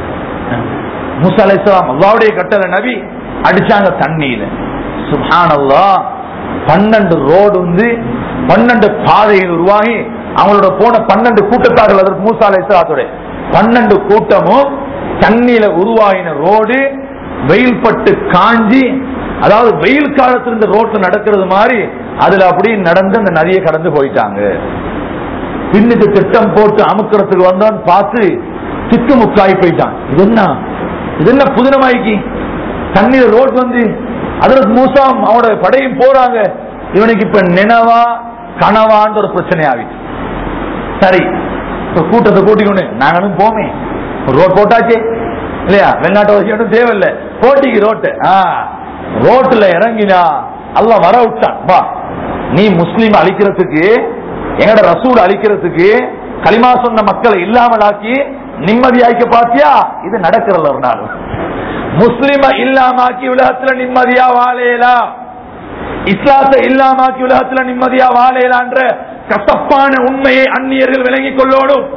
மூசா அலைசலாம் அல்லாவுடைய கட்டளை நபி அடிச்சாங்க தண்ணியில சுஹான் அல்லாஹ் பன்னெண்டு ரோடு வந்து பன்னெண்டு பாதைகள் உருவாகி அவங்களோட போன பன்னெண்டு கூட்டத்தார்கள் அதற்கு மூசா அலைசலாத்தோட பன்னெண்டு கூட்டமும் தண்ணியில உருவாகின ரோடு வெயில் பட்டு காஞ்சி அதாவது வெயில் காலத்துல இந்த ரோட்ல நடக்கிறது மாதிரி அதுல அப்படி நடந்து அந்த நதியை கடந்து போயிட்டாங்க பின்னுக்கு திட்டம் போட்டு அமுக்கிறதுக்கு வந்தான் பார்த்து திக்கு முக்காய் போயிட்டான் இது என்ன இது என்ன புதினமாய்க்கு தண்ணீர் ரோட் வந்து அதுல மூசாம் அவனோட படையும் போறாங்க இவனுக்கு இப்ப நினைவா கனவான்ற ஒரு பிரச்சனை ஆகிட்டு சரி இப்ப கூட்டத்தை கூட்டிக்கொண்டு நாங்களும் போமே ஒரு ரோட் போட்டாச்சு இல்லையா வெளிநாட்டு வசியும் தேவையில்லை போட்டிக்கு ரோட்டு ஆ ரோட்டுல இறங்கினா அல்லாஹ் வர விட்டான் வா நீ முஸ்லீம் அழிக்கிறதுக்கு எங்கட ரசூல் அழிக்கிறதுக்கு களிமா சொன்ன மக்களை இல்லாமலாக்கி நிம்மதியாக்க பாத்தியா இது நடக்கிறல்ல ஒரு நாள் முஸ்லிம இல்லாமாக்கி உலகத்துல நிம்மதியா வாழையலாம் இஸ்லாத்தை இல்லாமாக்கி உலகத்துல நிம்மதியா வாழையலான்ற கசப்பான உண்மையை அந்நியர்கள் விளங்கிக் கொள்ளோடும்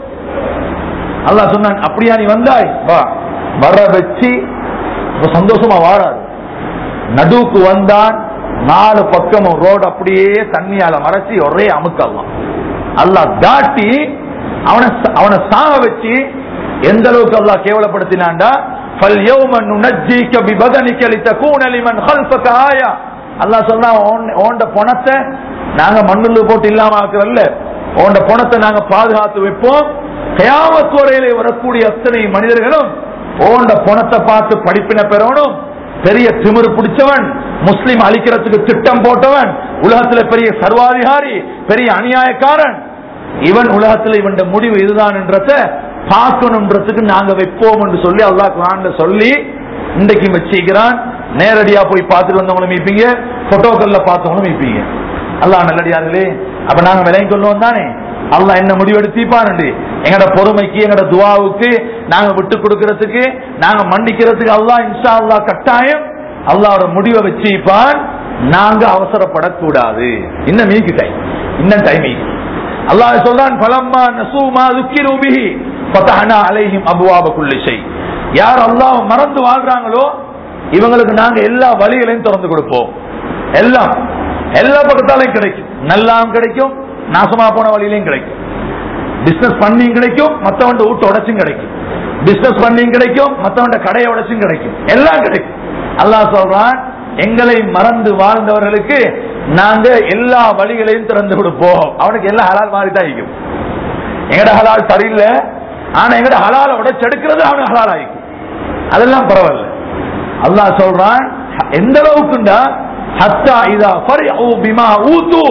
அல்லாஹ் சொன்னான் அப்படியா நீ வந்தாய் வா வர வச்சு இப்ப சந்தோஷமா வாழாது நடுவுக்கு வந்தான் நாலு பக்கமும் ரோடு அப்படியே தண்ணியால மறைச்சு ஒரே அமுக்கலாம் அல்லாஹ் தாட்டி அவனை அவனை சாக வச்சு எந்த அளவுக்கு அல்லாஹ் கேவலப்படுத்தினான்டா فَالْيَوْمَ نُنَجِّيكَ بِبَدَنِكَ لِتَكُونَ لِمَنْ خَلْفَكَ آيَةً அல்லாஹ் சொன்னா உன்- உன்ட பணத்தை நாங்க மண்ணுல போட்டு இல்லாம ஆக்குறல்ல உன்ட பணத்தை நாங்க பாதுகாத்து வைப்போம் கயாமத் வரையிலே வரக்கூடிய அத்தனை மனிதர்களும் உன்ட பணத்தை பார்த்து படிப்பின பெறணும் பெரிய திமிரு பிடிச்சவன் முஸ்லிம் அழிக்கிறதுக்கு திட்டம் போட்டவன் உலகத்துல பெரிய சர்வாதிகாரி பெரிய அநியாயக்காரன் இவன் உலகத்துல இவன் முடிவு இதுதான் என்றத பார்க்கணுன்றதுக்கு நாங்க வைப்போம் என்று சொல்லி அல்லாஹ் குரான்ல சொல்லி இன்றைக்கு வச்சிக்கிறான் நேரடியா போய் பார்த்துட்டு வந்தவங்களும் மீப்பீங்க போட்டோக்கள்ல பார்த்தவங்களும் மீப்பீங்க அல்லாஹ் நல்லடியார்களே அப்ப நாங்க விலை கொள்வோம் தானே அல்லாஹ் என்ன முடிவெடுத்திப்பான் எங்கட பொறுமைக்கு எங்கட துவாவுக்கு நாங்க விட்டு கொடுக்கறதுக்கு நாங்க மன்னிக்கிறதுக்கு அல்லாஹ் இன்ஷா அல்லாஹ் கட்டாயம் அல்லாஹ்வோட முடிவை வச்சிப்பான் நாங்க அவசரப்படக்கூடாது இன்னும் மீக்கு டைம் இன்னும் டைம் அல்லாஹ் சொல்றான் பலம்மா நசூமா துக்கிரு பிஹி ஃபதஹனா அலைஹிம் அபுவாப குல்லி ஷை யார் அல்லாஹ் மறந்து வாழ்றாங்களோ இவங்களுக்கு நாங்க எல்லா வழிகளையும் திறந்து கொடுப்போம் எல்லாம் எல்லா பக்கத்தாலையும் கிடைக்கும் நல்லாம் கிடைக்கும் நாசமா போன வழியிலையும் கிடைக்கும் பிசினஸ் பண்ணியும் கிடைக்கும் மத்தவன் வீட்டு உடைச்சும் கிடைக்கும் பிசினஸ் பண்ணியும் கிடைக்கும் மத்தவன் கடையை உடைச்சும் கிடைக்கும் எல்லாம் கிடைக்கும் அல்லாஹ் சொல்றான் எங்களை மறந்து வாழ்ந்தவர்களுக்கு நாங்க எல்லா வழிகளையும் திறந்து கொடுப்போம் அவனுக்கு எல்லாம் ஹலால் மாதிரி தான் இருக்கும் எங்கட ஹலால் சரியில்லை ஆனா எங்கட ஹலால உடைச்செடுக்கிறது அவனுக்கு ஹலால் ஆயிக்கும் அதெல்லாம் பரவாயில்ல அல்லாஹ் சொல்றான் எந்த அளவுக்குண்டா ஹத்தா இதா ஃபரிஹு பிமா ஊது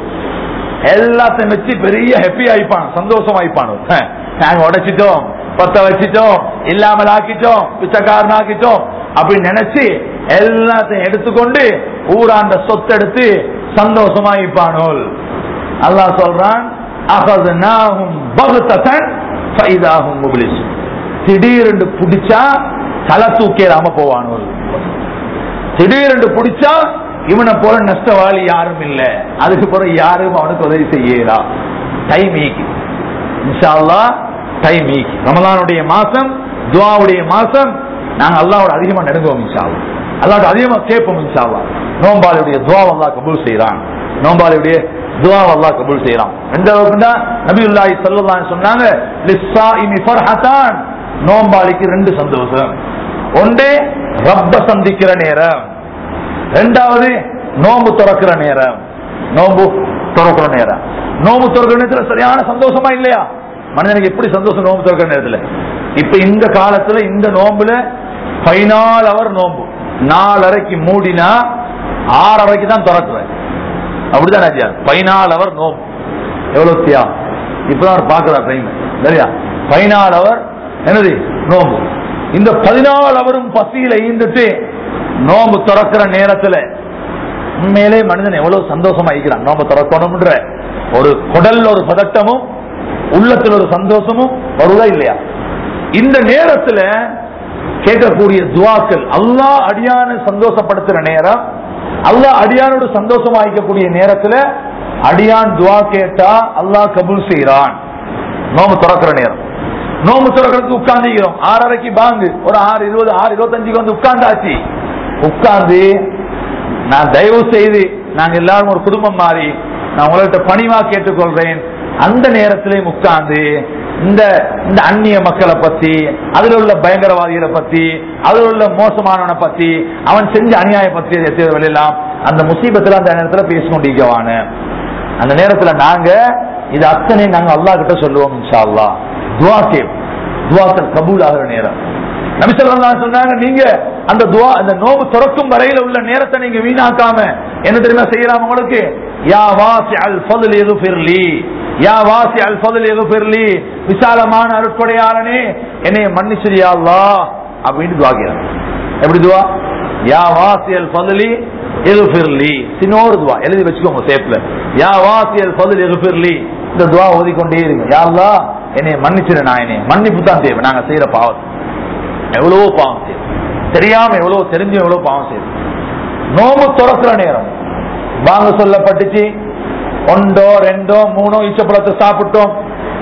எல்லாத்தையும் வச்சு பெரிய ஹாப்பி ஆயிப்பான் சந்தோஷம் ஆயிப்பான் ஹம், நாங்க உடைச்சிட்டோம் பத்த வச்சிட்டோம் இல்லாமல் ஆக்கிட்டோம் பிச்சைக்காரன் ஆக்கிட்டோம் அப்படின்னு நினைச்சு எல்லாத்தையும் எடுத்துக்கொண்டு ஊராண்ட சொத்து எடுத்து சந்தோஷமா இருப்பானோல் அல்லாஹ் சொல்றான் அகதுனாஹும் பகுத்தன் ஃபைதாஹும் முப்லிஸ் திடீரென்று பிடிச்சா தலை தூக்கிடாம போவானோல் திடீரென்று பிடிச்சா இவனை போல நஷ்டவாளி யாரும் இல்ல அதுக்கு பிறகு யாரும் அவனுக்கு உதவி செய்யலா டைம் ஈக்கி இன்ஷா அல்லாஹ் டைம் ஈக்கி ரமலானுடைய மாசம் துவாவுடைய மாசம் நாங்க அல்லாவோட அதிகமா நெருங்குவோம் இன்ஷா அல்லாஹ் அல்லாவோட அதிகமா கேட்போம் இன்ஷா அல்லாஹ் நோம்பாளுடைய துவா அல்லாஹ் கபூல் செய்யறான் நோம்பாளுடைய துவா அல்லாஹ் கபூல் செய்யறான் எந்த அளவுக்குன்னா நபியுல்லாஹி ஸல்லல்லாஹு அலைஹி சொன்னாங்க லிஸ்ஸாயிமி ஃபர்ஹதான் நோம்பாளிக்கு ரெண்டு சந்தோஷம் ஒன்று ரப்ப சந்திக்கிற நேரம் ரெண்டாவது நோம்பு துறக்கிற நேரம் நோம்பு துறக்கிற நேரம் நோம்பு துறக்கிற நேரத்துல சரியான சந்தோஷமா இல்லையா மனிதனுக்கு எப்படி சந்தோஷம் நோம்பு துறக்கிற நேரத்துல இப்ப இந்த காலத்துல இந்த நோம்புல பதினாலு அவர் நோம்பு நாலரைக்கு மூடினா ஆறரைக்கு தான் திறக்குறேன் அப்படிதான் ராஜா பதினாலு அவர் நோம்பு எவ்வளவு தியா இப்பதான் அவர் பாக்குறார் டைம் சரியா பதினாலு அவர் என்னது நோம்பு இந்த பதினாலு அவரும் பசியில ஈந்துட்டு நோம்பு திறக்கிற நேரத்துல உண்மையிலே மனிதன் எவ்வளவு சந்தோஷமா இருக்கிறான் நோம்பு திறக்கணும்ன்ற ஒரு குடல்ல ஒரு பதட்டமும் உள்ளத்துல ஒரு சந்தோஷமும் வருதா இல்லையா இந்த நேரத்துல கேட்கக்கூடிய துவாக்கள் அல்லாஹ் அடியான சந்தோஷப்படுத்துற நேரம் அல்லாஹ் அடியானோட சந்தோஷமாக்கக்கூடிய நேரத்துல அடியான் துவா கேட்டா அல்லாஹ் கபூல் செய்யறான் நோம்பு திறக்கிற நேரம் நோம்பு திறக்கிறதுக்கு உட்கார்ந்துக்கிறோம் ஆறரைக்கு பாங்கு ஒரு ஆறு இருபது ஆறு இருபத்தஞ்சுக்கு வந்து உட்கார்ந்தாச்சு உட்கார்ந்து நான் தயவு செய்து நாங்க எல்லாரும் ஒரு குடும்பம் மாறி நான் உங்கள்கிட்ட பணிவா கேட்டுக்கொள்றேன் அந்த நேரத்திலே உட்கார்ந்து இந்த இந்த அந்நிய மக்களை பத்தி அதுல உள்ள பயங்கரவாதிகளை பத்தி அதுல உள்ள மோசமானவனை பத்தி அவன் செஞ்ச அநியாய பத்தி எல்லாம் அந்த முசீபத்துல அந்த நேரத்துல பேசிக்கொண்டிருக்கவான அந்த நேரத்துல நாங்க இது அத்தனை நாங்க அல்லாஹ் கிட்ட சொல்லுவோம் இன்ஷா அல்லாஹ் துவா கேப் துவாக்கள் கபூல் ஆகிற நேரம் நபி ஸல்லல்லாஹு அலைஹி சொன்னாங்க நீங்க அந்த துவா அந்த நோம்பு திறக்கும் வரையில உள்ள நேரத்தை நீங்க வீணாக்காம என்ன தெரியுமா செய்யலாம் உங்களுக்கு யா வாசி அல் ஃபضل இக்ஃபிர்லி யா வாசி அல் ஃபضل இக்ஃபிர்லி விசாலமான அருட்கொடையாளனே என்னை மன்னிச்சிரியா அல்லாஹ் அப்படின்னு துவா கேட்கிறாங்க எப்படி துவா யா வாசி அல் ஃபضل இக்ஃபிர்லி சின்னோரு துவா எழுதி வச்சுக்கோங்க சேப்ல யா வாசி அல் ஃபضل இக்ஃபிர்லி இந்த துவா ஓதிக்கொண்டே இருங்க யா அல்லாஹ் என்னை மன்னிச்சிரு நாயனே மன்னிப்பு தான் தேவை நாங்க செய்யற பாவத்தை எவ்வளவோ பாவம் செய்யும் தெரியாம எவ்வளவு தெரிஞ்சு எவ்வளவு பாவம் செய்யும் நோம்பு துறக்கிற நேரம் வாங்க சொல்லப்பட்டுச்சு ஒன்றோ ரெண்டோ மூணோ ஈச்சப்பழத்தை சாப்பிட்டோம்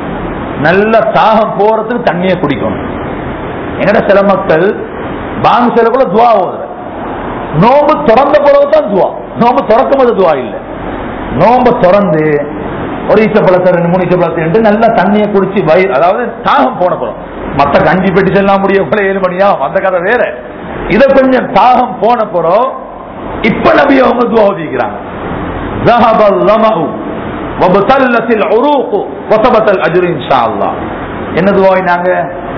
நல்ல தாகம் போறதுக்கு தண்ணியை குடிக்கணும் எங்கட சில மக்கள் பாங்க சிலக்குள்ள துவா ஓதுற நோம்பு திறந்த பிறகு தான் துவா நோம்பு திறக்கும் போது துவா இல்லை நோம்பு திறந்து ஒரு ஈச்சப்பழத்தை ரெண்டு மூணு ஈச்சப்பழத்தை ரெண்டு நல்லா தண்ணியை குடிச்சு வயிறு அதாவது தாகம் போன பிறகு மத்த கஞ்சி பெட்டி செல்லாம் முடியும் போல ஏழு மணியா அந்த கதை வேற இத கொஞ்சம் தாகம் போன பிறகு இப்ப நபி அவங்க துவா ஓதிக்கிறாங்க ذهب الظمأ وبطلت العروق وثبت الاجر ان شاء الله என்ன துவாயினாங்க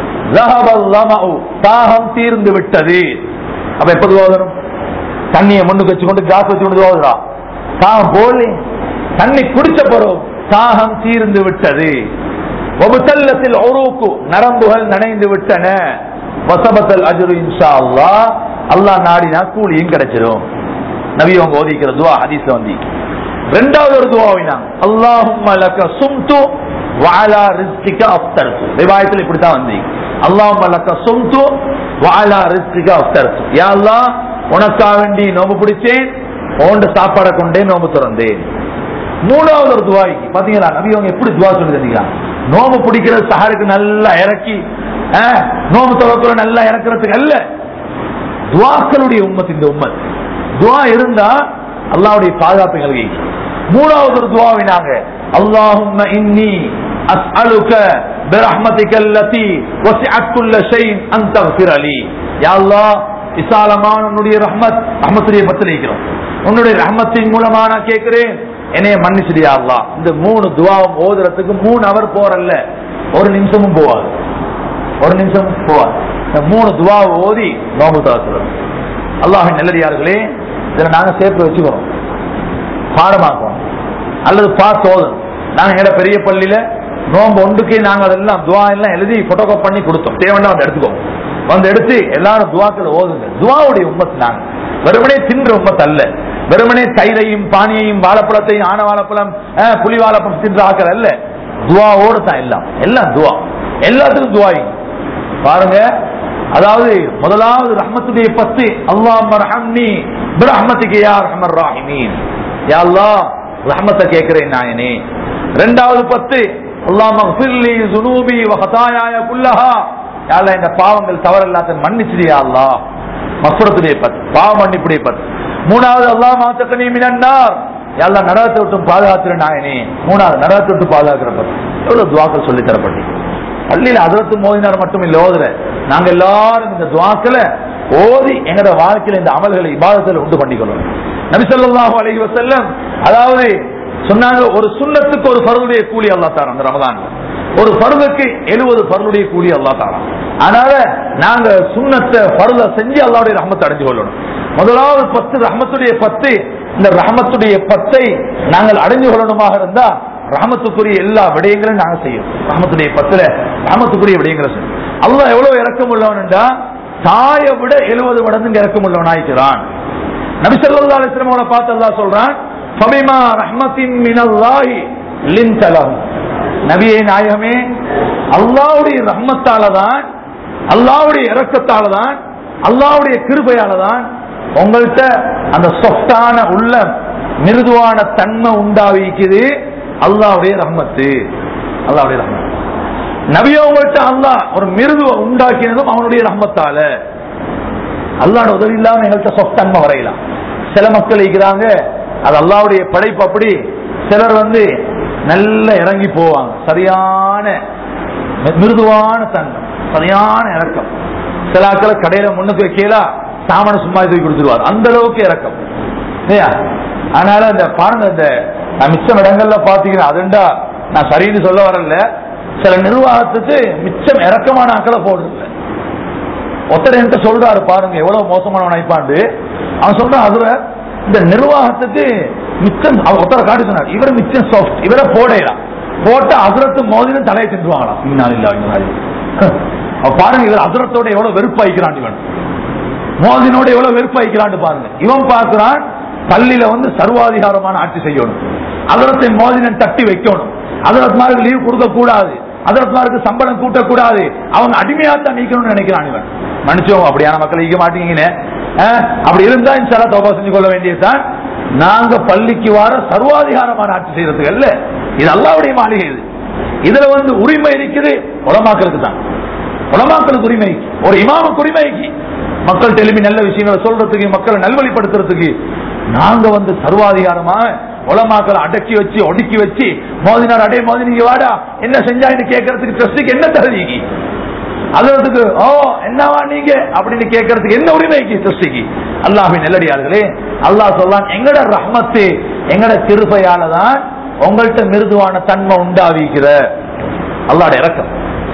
ذهب الظمأ தாகம் தீர்ந்து விட்டது அப்ப எப்ப துவா வரும் தண்ணியை முன்னுக்கு வச்சுக்கொண்டு காசு வச்சுக்கொண்டு துவா வருதா தாகம் போலி தண்ணி குடிச்ச பிறகு தாகம் தீர்ந்து விட்டது ஒபுத்தல்லத்தில் ஒருக்கு நரம்புகள் நனைந்து விட்டன வசபத்தல் அஜுரு இன்ஷா அல்லா அல்லாஹ் நாடினா கூலியும் கிடைச்சிடும் நபி அவங்க ஓதிக்கிற துவா ஹதீஸ்ல வந்து ரெண்டாவது ஒரு துவாவினாங்க அல்லாஹும் லக்க சும்து வாலா ரிஸ்திக அஃப்தர்து ரிவாயத்தில் இப்படித்தான் வந்தீங்க அல்லாஹும் லக்க சும்து வாலா ரிஸ்திக அஃப்தர்து யா அல்லாஹ் உனக்கா வேண்டி நோம்பு பிடிச்சேன் ஓண்ட சாப்பாடை கொண்டே நோம்பு திறந்தேன் மூணாவது ஒரு துவாய்க்கு பாத்தீங்களா நபி அவங்க எப்படி துவா சொல்லி தந்தீங்களா நோம்பு பிடிக்கிறது சஹருக்கு நல்லா இறக்கி ஆஹ், நோம்பு துறக்குற நல்லா இறக்குறதுக்கு அல்ல துவாக்களுடைய உம்மத் இந்த உம்மத் துவா இருந்தா அல்லாவுடைய பாதுகாப்பு எங்களுக்கு மூணாவது ஒரு துவாவினாங்க அல்லாஹும்ம இன்னி அஸ்அலுக برحمتك التي وسعت كل شيء ان تغفر لي يا الله விசாலமான உன்னுடைய ரஹ்மத் ரஹ்மத்துடைய பத்திர இருக்கிறோம் உன்னுடைய ரஹ்மத்தின் மூலமா நான் கேட்கிறேன் என்னைய மன்னிச்சிடியா அல்லாஹ் இந்த மூணு துவாவும் ஓதுறதுக்கு மூணு அவர் போறல்ல ஒரு நிமிஷமும் போவாது ஒரு நிமிஷம் போவாது இந்த மூணு துவாவை ஓதி நோம்பு தவசுறோம் அல்லாஹின் நல்லடியார்களே இதில் நாங்க சேர்த்து வச்சுக்கிறோம் பாடமாக்குவோம் அல்லது பார்த்து ஓதணும் நாங்க எங்க பெரிய பள்ளியில நோம்பு ஒன்றுக்கு நாங்க அதெல்லாம் துவா எல்லாம் எழுதி போட்டோ பண்ணி கொடுத்தோம் தேவைன்னா வந்து எடுத்துக்கோங்க வந்து எடுத்து எல்லாரும் துவாக்கள் ஓதுங்க துவாவுடைய உம்மத்து நாங்க வெறுமனே தின்ற உம்மத்து அல்ல வெறுமனே தயிரையும் பானியையும் வாழைப்பழத்தையும் ஆன வாழைப்பழம் அஹ், புலி வாழைப்பழம் தின்ற ஆக்கள் அல்ல துவாவோடு தான் எல்லாம் எல்லாம் துவா எல்லாத்துக்கும் துவாயிங்க பாருங்க அதாவது முதலாவது ரஹ்மத்துடைய பத்து அல்லாஹ் ரஹம்னி பிரஹ்மத்துக்கு யா ரஹ்மர் ராஹிமீன் யா அல்லாஹ் ரஹ்மத்தை கேட்கிறேன் நாயனே ரெண்டாவது பத்து அல்லாஹ் மக்ஃபிர்லி ஸுனூபி வ ஹதாயாய குல்லஹா யா அல்லாஹ் இந்த பாவங்கள் தவறு எல்லாத்தையும் மன்னிச்சிடியா அல்லாஹ் மஃபுரத்துடைய பத்து பாவ மன்னிப்புடைய பத்து மூணாவது அல்லாஹ் மாத்தக்கனி மினன்னார் யா அல்லாஹ் நரகத்தை விட்டு பாதுகாத்துற நாயனே மூணாவது நரகத்தை விட்டு பாதுகாக்கிற பத்து எவ்வளவு துவாக்கள் சொல்லி தரப்பட்டீங்க பள்ளியில அதரத்து மோதினார் மட்டும் இல்ல ஓதுற நாங்க எல்லாரும் இந்த துவாக்களை ஓதி எங்கட வாழ்க்கையில இந்த அமல்களை இபாதத்தில் உண்டு பண்ணிக்கொள்ளணும் நபி ஸல்லல்லாஹு அலைஹி வஸல்லம் அதாவது சொன்னாங்க ஒரு சுன்னத்துக்கு ஒரு ஃபர்துடைய கூலி அல்லாஹ் தரான் அந்த ரமதான்ல ஒரு ஃபர்துக்கு 70 ஃபர்துடைய கூலி அல்லாஹ் தரான் அதனால நாங்க சுன்னத்தை ஃபர்த செஞ்சு அல்லாஹ்வுடைய ரஹ்மத்தை அடைஞ்சு கொள்ளணும் முதலாவது பத்து ரஹ்மத்துடைய பத்து இந்த ரஹ்மத்துடைய பத்தை நாங்கள் அடைஞ்சு கொள்ளணுமாக இருந்தா ரஹமத்துக்குரிய எல்லா விடயங்களும் நாங்க செய்யும் ரஹமத்துடைய பத்துல ரஹமத்துக்குரிய விடயங்களை செய்யும் அல்லாஹ் எவ்வளவு இறக்கம் உள்ளவன்டா தாயை விட எழுபது மடங்கு இறக்கம் உள்ளவனாய்க்கிறான் நபி ஸல்லல்லாஹு அலைஹி வஸல்லம் அவரை பார்த்து அல்லாஹ் சொல்றான் ஃபபிமா ரஹ்மத்தின் மினல்லாஹி லின்தலஹும் நபியே நாயகமே அல்லாஹ்வுடைய ரஹ்மத்தால தான் அல்லாஹ்வுடைய இரக்கத்தால தான் அல்லாஹ்வுடைய கிருபையால தான் உங்கள்கிட்ட அந்த சொஃப்டான உள்ள மிருதுவான தன்மை உண்டாவிக்குது அல்லாவுடைய ரஹ்மத்து அல்லாவுடைய ரஹ்மத் நபி அவங்கள்ட்ட அல்லாஹ் ஒரு மிருதுவை உண்டாக்கினதும் அவனுடைய ரஹ்மத்தால அல்லாட உதவி இல்லாம எங்கள்கிட்ட சொத்தன்மை வரையலாம் சில மக்கள் இருக்கிறாங்க அது அல்லாவுடைய படைப்பு அப்படி சிலர் வந்து நல்ல இறங்கி போவாங்க சரியான மி- மிருதுவான தன்மை சரியான இறக்கம் சில ஆட்களை கடையில முன்னுக்கு வைக்கலா சாமான சும்மா தூக்கி கொடுத்துருவார் அந்த அளவுக்கு இறக்கம் இல்லையா அதனால இந்த பாருங்க இந்த நான் மிச்சம் இடங்கள்ல பாத்தீங்கன்னா அதுண்டா நான் சரின்னு சொல்ல வரல சில நிர்வாகத்துக்கு மிச்சம் இறக்கமான ஆட்களை போடுறது ஒருத்தர் என்கிட்ட சொல்றாரு பாருங்க எவ்வளவு மோசமானவன் ஐப்பாண்டு அவன் சொல்றான் அதுல இந்த நிர்வாகத்துக்கு மிச்சம் அவர் ஒருத்தரை காட்டி சொன்னார் இவர் மிச்சம் சாஃப்ட் இவரை போடையலாம் போட்டு அசுரத்து மோதினும் தலையை தின்றுவாங்களாம் இன்னால் இல்ல இன்னால் அவ பாருங்க இவர் அசுரத்தோட எவ்வளவு வெறுப்பாய்க்கிறான் இவன் மோதினோட எவ்வளவு வெறுப்பாய்க்கிறான்னு பாருங்க இவன் பார்க்கிறான் பள்ளியில வந்து சர்வாதிகாரமான ஆட்சி செய்யணும் அதரத்தை மோதினன் தட்டி வைக்கணும் அதரத்மாருக்கு லீவ் கொடுக்க கூடாது அதரத்மாருக்கு சம்பளம் கூட்டக்கூடாது அவங்க அடிமையாத்தான் நீக்கணும்னு நினைக்கிறான் இவன் மனுஷன் அப்படியான மக்கள் ஈக்க மாட்டீங்கன்னு அஹ், அப்படி இருந்தா இன்ஷால்லா தோபா செஞ்சு கொள்ள வேண்டியதுதான் நாங்க பள்ளிக்கு வார சர்வாதிகாரமான ஆட்சி செய்யறதுக்கு அல்ல இது அல்லாவுடைய மாளிகை இது இதுல வந்து உரிமை இருக்குது உலமாக்களுக்கு தான் உலமாக்களுக்கு உரிமை ஒரு இமாமுக்கு உரிமைக்கு மக்கள் எழுப்பி நல்ல விஷயங்களை சொல்றதுக்கு மக்களை நல்வழிப்படுத்துறதுக்கு நாங்க வந்து சர்வாதிகாரமா உலமாக்களை அடக்கி வச்சு ஒடுக்கி வச்சு மோதினார் அடே மோதி நீங்க வாடா என்ன செஞ்சான்னு கேட்கறதுக்கு ட்ரஸ்டுக்கு என்ன தகுதிக்கு அதுக்கு ஓ என்னவா நீங்க அப்படின்னு கேட்கறதுக்கு என்ன உரிமைக்கு ட்ரஸ்டிக்கு அல்லாஹின் நெல்லடியார்களே அல்லாஹ் சொல்லான் எங்கட ரஹ்மத்து எங்கட கிருபையால தான் உங்கள்கிட்ட மிருதுவான தன்மை உண்டாவிக்கிற அல்லாட இறக்கம்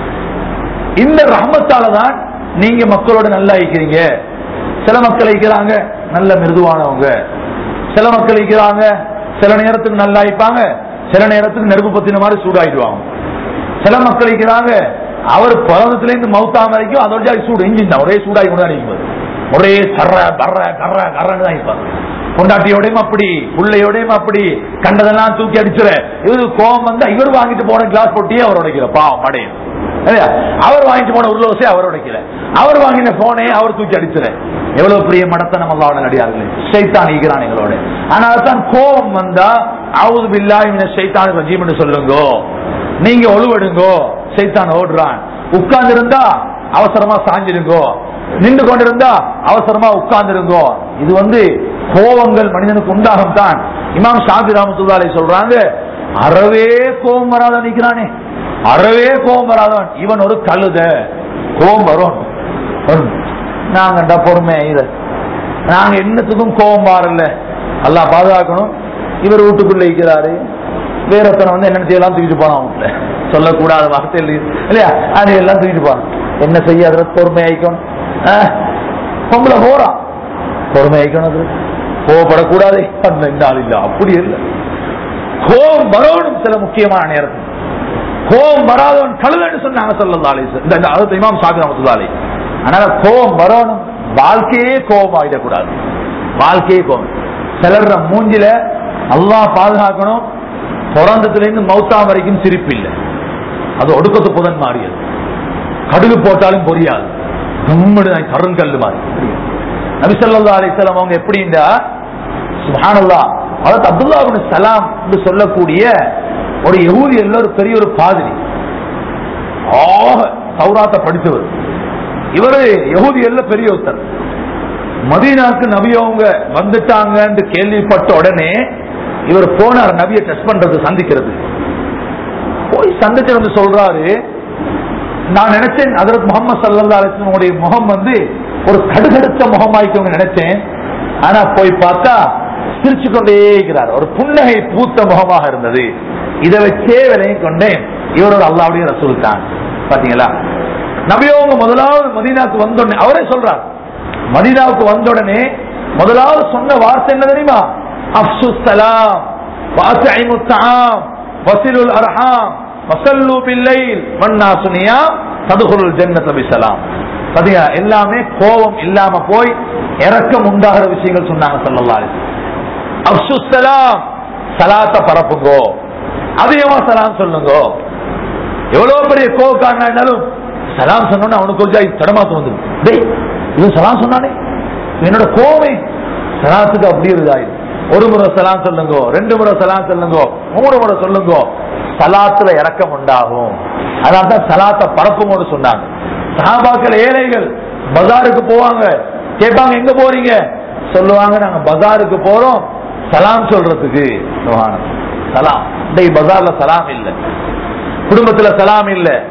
இந்த ரஹ்மத்தால தான் நீங்க மக்களோட நல்லா இருக்கிறீங்க சில மக்கள் இருக்கிறாங்க நல்ல மிருதுவானவங்க சில மக்கள் இருக்கிறாங்க சில நேரத்துக்கு நல்லா இருப்பாங்க சில நேரத்துக்கு நெருப்பு பத்தின மாதிரி சூடாயிடுவாங்க சில மக்கள் இருக்கிறாங்க அவர் பிறந்தத்துல இருந்து மௌத்தாம வரைக்கும் அதோட சூடு இன்ஜின் தான் ஒரே சூடாகி கொண்டு தான் நிற்கும் ஒரே கர்ற கர்ற கர்ற கர்றன்னு தான் இருப்பாங்க பொண்டாட்டியோடையும் அப்படி பிள்ளையோடையும் அப்படி கண்டதெல்லாம் தூக்கி அடிச்சுற இது கோபம் வந்தா இவர் வாங்கிட்டு போன கிளாஸ் பொட்டியே அவர் உடைக்கிற பாவம் அடையும் இல்லையா? அவர் வாங்கிட்டு போன உருளோசை அவர் உடைக்கல அவர் வாங்கின போனே அவர் தூக்கி அடிச்சுற எவ்வளவு பெரிய மடத்தை நம்ம அல்லாவோட நடிகார்களே சைத்தான் ஈகிறான் எங்களோட ஆனால் தான் கோபம் வந்தா அவுது பில்லா இவன சைத்தான் ரஜீம் என்று சொல்லுங்க நீங்க ஒழுவெடுங்கோ சைத்தான் ஓடுறான் உட்கார்ந்து இருந்தா அவசரமா சாஞ்சிருங்கோ நின்று கொண்டிருந்தா அவசரமா உட்கார்ந்திருங்கோ இது வந்து கோபங்கள் மனிதனுக்கு உண்டாகும் தான் இமாம் ஷாபி ராமத்துல்லாலை சொல்றாங்க அறவே கோபம் வராத நிக்கிறானே அறவே கோபம் வராதவன் இவன் ஒரு கழுத கோபம் வரும் வரும். நாங்கண்டா பொறுமை இத நாங்க என்னத்துக்கும் கோபம் பாரல அல்லாஹ் பாதுகாக்கணும் இவர் வீட்டுக்குள்ள இருக்கிறாரு வேறத்தனை வந்து என்ன செய்யலாம் தூக்கிட்டு போனான் வீட்டுல சொல்லக்கூடாத வார்த்தை இல்லை இல்லையா அது எல்லாம் தூக்கிட்டு போறான் என்ன செய்ய அதுல பொறுமை ஆயிக்கணும் ஆஹ், பொம்பளை போறான் பொறுமை ஆயிக்கணும் அது கோவப்படக்கூடாது அந்த இந்த ஆள் இல்ல அப்படி இல்லை கோபம் வரணும் சில முக்கியமான நேரத்தில் கோபம் வராதவன் கழுதன்னு சொன்னாங்க சொல்லலாலே இந்த இந்த அதாவது இமாம் சாபி ரமத்துல்லாலே அதனால கோபம் வரணும் வாழ்க்கையே கோபம் ஆகிடக்கூடாது வாழ்க்கையே கோபம் சிலர் மூஞ்சில அல்லாஹ் பாதுகாக்கணும் பிறந்தத்துல இருந்து மௌத்தா வரைக்கும் சிரிப்பு இல்லை அது ஒடுக்கத்து புதன் மாறியது கடுகு போட்டாலும் பொரியாது கம்முடு கருங்கல்லு மாதிரி நபிசல்லா அலிஸ்லாம் அவங்க எப்படின்னா சுஹானல்லா அதாவது அப்துல்லா இப்னு சலாம் என்று சொல்லக்கூடிய ஒரு யகூதி எல்லாம் ஒரு பெரிய ஒரு பாதிரி ஆக சௌராத்த படித்தவர் இவரு யகூதி எல்லாம் பெரிய ஒருத்தர் மதீனாக்கு நபி அவங்க வந்துட்டாங்கன்னு கேள்விப்பட்ட உடனே இவர் போனார் நபியை டெஸ்ட் பண்றது சந்திக்கிறது போய் சந்திச்சு வந்து சொல்றாரு நான் நினைச்சேன் அதற்கு முகமது சல்லா அலிஸ்லமுடைய முகம் வந்து ஒரு கடுகடுத்த முகமாய்க்கவங்க நினைச்சேன் ஆனா போய் பார்த்தா சிரிச்சு கொண்டே இருக்கிறார் ஒரு புன்னகை பூத்த முகமாக இருந்தது இதை வச்சே விலையும் கொண்டேன் இவரோட அல்லாவுடைய ரசூல் தான் பாத்தீங்களா நபியவங்க முதலாவது மதீனாவுக்கு வந்தோடனே அவரே சொல்றார் மதீனாவுக்கு வந்த உடனே முதலாவது சொன்ன வார்த்தை என்ன தெரியுமா அப்சு சலாம் வாசிமு தாம் வசிலுல் அர்ஹாம் வசல்லு பில்லைல் மன்னா சுனியா ததுகுல் ஜன்னத் பிசலாம் பாத்தீங்க எல்லாமே கோபம் இல்லாம போய் இறக்கம் உண்டாகிற விஷயங்கள் சொன்னாங்க சொல்லலாம் அப்சு சலாம் சலாத்த பரப்புங்கோ அதிகமா சலாம் சொல்லுங்க எவ்வளவு பெரிய கோவக்காரனா இருந்தாலும் சலாம் சொன்னோன்னு அவனுக்கு கொஞ்சம் தடமாத்து வந்துடும் டேய் இது சலாம் சொன்னானே என்னோட கோவமே சலாத்துக்கு அப்படி இதாயிடும் ஒரு முறை சலாம் சொல்லுங்க ரெண்டு முறை சலாம் சொல்லுங்க மூணு முறை சொல்லுங்க சலாத்துல இறக்கம் உண்டாகும் அதனால தான் சலாத்தை பரப்புங்கன்னு சொன்னாங்க சஹாபாக்கள் ஏழைகள் பஜாருக்கு போவாங்க கேட்பாங்க எங்க போறீங்க சொல்லுவாங்க நாங்க பஜாருக்கு போறோம் சலாம் சொல்றதுக்கு சுப்ஹானல்லாஹ். சலாம் டேய் பஜார்ல சலாம் இல்ல குடும்பத்துல சலாம் இல்ல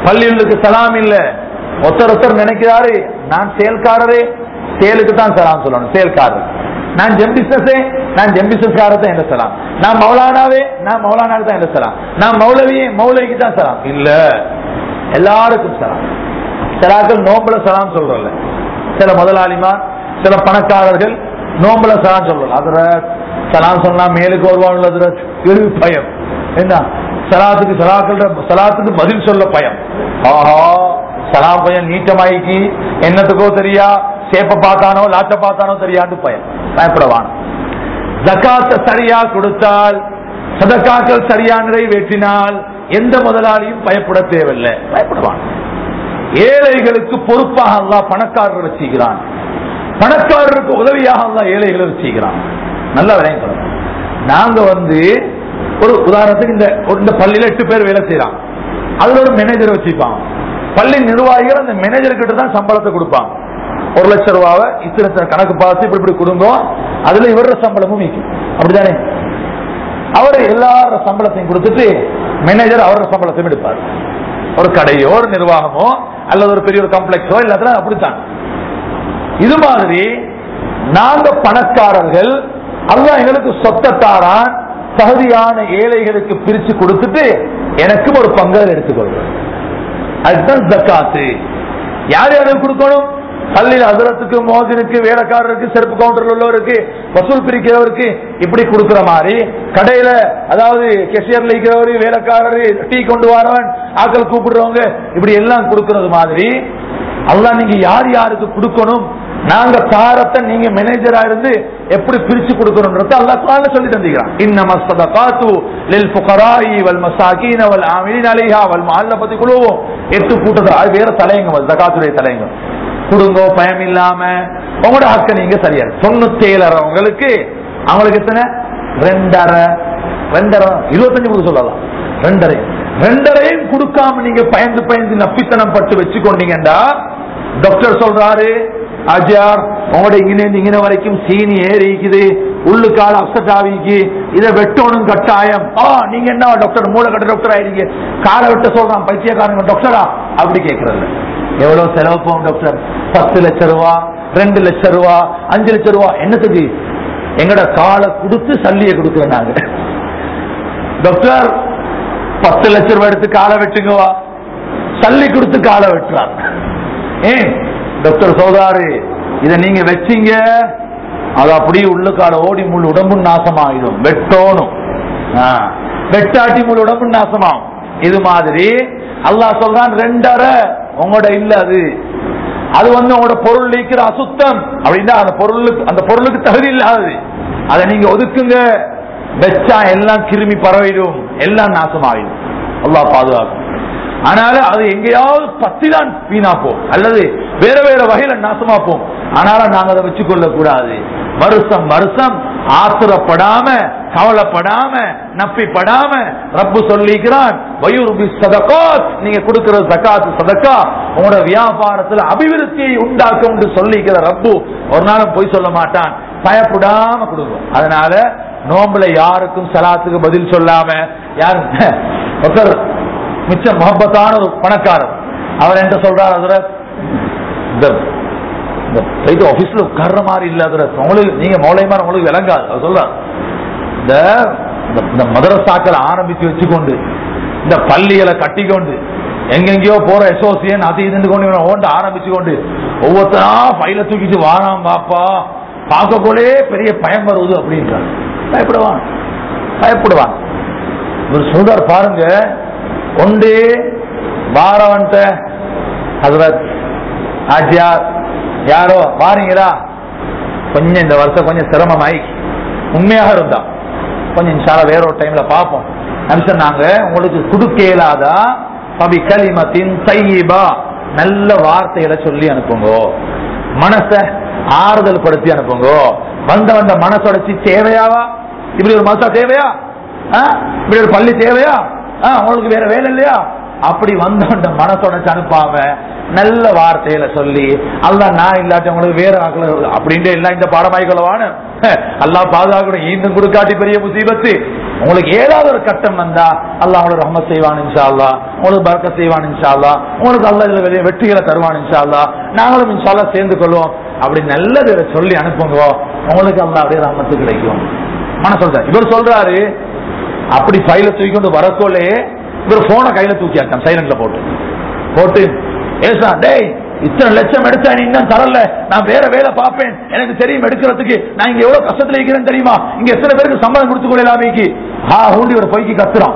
பள்ளிகளுக்கு சலாம் இல்ல ஒருத்தர் ஒருத்தர் நினைக்கிறாரு நான் செயல்காரரே செயலுக்கு தான் சலாம் சொல்லணும் செயல்காரர் நான் ஜெம் பிசினஸே நான் ஜெம் பிசினஸ் தான் என்ன சலாம் நான் மௌலானாவே நான் மௌலானாக்கு தான் என்ன சலாம் நான் மௌலவியே மௌலவிக்கு தான் சலாம் இல்ல எல்லாருக்கும் சலாம் சிலாக்கள் நோம்புல சலாம் சொல்றோம்ல சில முதலாளிமா சில பணக்காரர்கள் நோம்புல சலாம் சொல்றோம் அதுல சலாம் சொன்னா மேலுக்கு வருவாங்க அதுல பெரிய பயம் என்ன சலாத்துக்கு சலாக்கள் சலாத்துக்கு பதில் சொல்ல பயம் ஆஹா சலாம் பையன் நீட்டமாயிக்கு என்னத்துக்கோ தெரியா சேப்ப பார்த்தானோ லாச்ச பார்த்தானோ தெரியாண்டு பயம் பயப்படவான் ஜக்காத்த சரியா கொடுத்தால் சதக்காக்கள் சரியா நிறைவேற்றினால் எந்த முதலாளியும் பயப்பட தேவையில்லை பயப்படுவான் ஏழைகளுக்கு பொறுப்பாக அல்லாஹ் பணக்காரர் வச்சுக்கிறான் பணக்காரருக்கு உதவியாக அல்லாஹ் ஏழைகளை வச்சுக்கிறான் நல்லா விளையாட நாங்க வந்து ஒரு உதாரணத்துக்கு இந்த ஒரு இந்த பள்ளியில எட்டு பேர் வேலை செய்யறாங்க அதுல ஒரு மேனேஜர் வச்சுப்பாங்க பள்ளி நிர்வாகிகள் அந்த மேனேஜர் கிட்ட தான் சம்பளத்தை கொடுப்பாங்க ஒரு லட்சம் ரூபாவை இத்தனை இத்தனை கணக்கு பார்த்து இப்படி இப்படி கொடுங்க அதுல இவர சம்பளமும் நீக்கும் அப்படிதானே அவர் எல்லார சம்பளத்தையும் கொடுத்துட்டு மேனேஜர் அவரோட சம்பளத்தையும் எடுப்பார் ஒரு கடையோ ஒரு நிர்வாகமோ அல்லது ஒரு பெரிய ஒரு கம்ப்ளெக்ஸோ எல்லாத்துல அப்படித்தான் இது மாதிரி நாங்க பணக்காரர்கள் அல்லாஹ் எங்களுக்கு சொத்தை தாரான் தகுதியான ஏழைகளுக்கு பிரிச்சு கொடுத்துட்டு எனக்கும் ஒரு பங்கு எடுத்துக்கொள்றேன் அதுதான் ஜக்காத்து யார் யாருக்கு கொடுக்கணும் பள்ளியில் அதிரத்துக்கு மோதினுக்கு வேலைக்காரருக்கு செருப்பு கவுண்டர்ல உள்ளவருக்கு வசூல் பிரிக்கிறவருக்கு இப்படி கொடுக்கிற மாதிரி கடையில அதாவது கெஷியர்ல இருக்கிறவரு வேலைக்காரரு டீ கொண்டு வரவன் ஆக்கள் கூப்பிடுறவங்க இப்படி எல்லாம் கொடுக்கறது மாதிரி அல்லாஹ் நீங்க யார் யாருக்கு கொடுக்கணும் நாங்க தாரத்தை நீங்க மேனேஜரா இருந்து எப்படி பிரிச்சு கொடுக்கணும்ன்றத அல்லாஹ் குர்ஆன்ல சொல்லி தந்திக்கிறான் இன்னம ஸதகாத்து லில் ஃபுகராஇ வல் மசாகீன வல் ஆமிலீன அலைஹா வல் முஅல்லபதி குலூபும் எட்டு கூட்டத்தை அது வேற தலையங்க ஜகாத்துடைய தலையங்க கொடுங்கோ பயம் இல்லாம உங்களோட ஹக்க நீங்க சரியா தொண்ணூத்தி ஏழறவங்களுக்கு அவங்களுக்கு எத்தனை ரெண்டரை ரெண்டரை இருபத்தஞ்சு கொடுக்க சொல்லலாம் ரெண்டரை ரெண்டரையும் கொடுக்காம நீங்க பயந்து பயந்து நப்பித்தனம் பட்டு வச்சுக்கொண்டீங்கடா டாக்டர் சொல்றாரு ஆஜியார் உங்களோட இங்கே இங்கே வரைக்கும் சீனி ஏறிக்குது உள்ளு கால அப்செட் ஆவிக்கு இதை வெட்டணும் கட்டாயம் ஆ நீங்க என்ன டாக்டர் மூளை கட்ட டாக்டர் ஆயிருங்க காலை வெட்ட சொல்றான் பைத்தியக்காரங்க டாக்டரா அப்படி கேட்கறது எவ்வளவு செலவு போகும் டாக்டர் பத்து லட்சம் ரூபா ரெண்டு லட்சம் ரூபா அஞ்சு லட்சம் ரூபா என்னத்துக்கு எங்கட காலை கொடுத்து சல்லியை கொடுக்குறோம் நாங்க டாக்டர் பத்து லட்சம் ரூபாய் எடுத்து காலை வெட்டுங்கவா சல்லி கொடுத்து காலை வெட்டுறாங்க ஏன் டாக்டர் சோதாரு இத நீங்க வச்சீங்க அது அப்படியே உள்ளுக்கால ஓடி முள் உடம்பு நாசமாயிடும் வெட்டோணும் ஆ, வெட்டாட்டி முள் உடம்பு நாசமாகும் இது மாதிரி அல்லாஹ் சொல்றான் ரெண்டரை உங்களோட இல்ல அது அது வந்து உங்களோட பொருள் நீக்கிற அசுத்தம் அப்படின்னா அந்த பொருளுக்கு அந்த பொருளுக்கு தகுதி இல்லாதது அதை நீங்க ஒதுக்குங்க வச்சா எல்லாம் கிருமி பரவிடும் எல்லாம் நாசமாயிடும் அல்லாஹ் பாதுகாக்கும் ஆனால அது எங்கேயாவது பத்தி தான் வீணா போம் அல்லது வேற வேற வகையில நாசமா போம் ஆனாலும் நாங்க அதை வச்சுக்கொள்ள கூடாது வருஷம் வருஷம் ஆத்திரப்படாம கவலைப்படாம நப்பிப்படாம ரப்பு சொல்லிக்கிறான் வயூர்பி சதகாத் நீங்க கொடுக்கிற சகாத் சதக்கா உங்களோட வியாபாரத்துல அபிவிருத்தியை உண்டாக்கும் என்று சொல்லிக்கிற ரப்பு ஒரு நாளும் போய் சொல்ல மாட்டான் பயப்படாம கொடுக்கும் அதனால நோம்புல யாருக்கும் சலாத்துக்கு பதில் சொல்லாம யாரும் ஒருத்தர் மிச்ச முகப்பத்தான ஒரு பணக்காரர் அவர் என்ன சொல்றார் அதுல இந்த இந்த போயிட்டு ஆபீஸ்ல உட்கார்ற மாதிரி இல்ல அதுல உங்களுக்கு நீங்க மௌலைமா உங்களுக்கு விளங்காது அவர் சொல்றார் இந்த இந்த- இந்த மதரசாக்களை ஆரம்பிச்சு வச்சுக்கொண்டு இந்த பள்ளிகளை கட்டிக்கொண்டு எங்கெங்கயோ போற அசோசியன் அது இதுன்னு கொண்டு இவனை ஓண்ட ஆரம்பிச்சு கொண்டு ஒவ்வொருத்தரா ஃபைல தூக்கிட்டு வாராம் பாப்பா பார்க்க போலே பெரிய பயம் வருவது அப்படின்றார் பயப்படுவான் பயப்படுவான் இவர் சொல்றார் பாருங்க ஒன்று வாரவன்ட்ட ஹசரத் ஆச்சியார் யாரோ வாரீங்களா கொஞ்சம் இந்த வருஷம் கொஞ்சம் சிரமமாயி உண்மையாக இருந்தா கொஞ்சம் இன்ஷால்லா வேற ஒரு டைம்ல பார்ப்போம் நிமிஷம் நாங்க உங்களுக்கு கொடுக்க இயலாதா பபி கலிமத்தின் தையிபா நல்ல வார்த்தைகளை சொல்லி அனுப்புங்க மனச ஆறுதல் படுத்தி அனுப்புங்க வந்த வந்த மனசொடைச்சி தேவையாவா இப்படி ஒரு மனசா தேவையா ஆ? இப்படி ஒரு பள்ளி தேவையா ஆ, உங்களுக்கு வேற வேலை இல்லையா அப்படி வந்தவன் மனசோட அனுப்பாம நல்ல வார்த்தையில சொல்லி அல்ல நான் இல்லாட்டி உங்களுக்கு வேற ஆக்கல அப்படின்ட்டு எல்லாம் இந்த பாடமாய் கொள்ளவானு அல்லாஹ் பாதுகாக்கணும் ஈந்தும் கொடுக்காட்டி பெரிய முசீபத்து உங்களுக்கு ஏதாவது ஒரு கட்டம் வந்தா அல்லாஹ் உங்களுக்கு ரஹமத் செய்வான் இன்ஷா அல்லாஹ் உங்களுக்கு பறக்க செய்வான் இன்ஷா அல்லாஹ் உங்களுக்கு அல்லாஹ் இதுல வெளிய வெற்றிகளை தருவான் இன்ஷா அல்லாஹ் நாங்களும் இன்ஷா அல்லாஹ் சேர்ந்து கொள்வோம் அப்படி நல்லது சொல்லி அனுப்புங்க உங்களுக்கு அல்லாஹ் அப்படியே ரஹமத்து கிடைக்கும் மன சொல்ற இவர் சொல்றாரு அப்படி ஃபைல தூக்கி கொண்டு வரக்கோலே இவர் போனை கையில தூக்கியாட்டான் சைலண்ட்ல போட்டு போட்டு ஏசா டேய் இத்தனை லட்சம் எடுத்தா நீ இன்னும் தரல நான் வேற வேலை பார்ப்பேன் எனக்கு தெரியும் எடுக்கிறதுக்கு நான் இங்க எவ்வளவு கஷ்டத்துல இருக்கிறேன்னு தெரியுமா இங்க எத்தனை பேருக்கு சம்பளம் கொடுத்து கொள்ளலாமேக்கு ஹா ஹூண்டி ஒரு பொய்க்கு கத்துறான்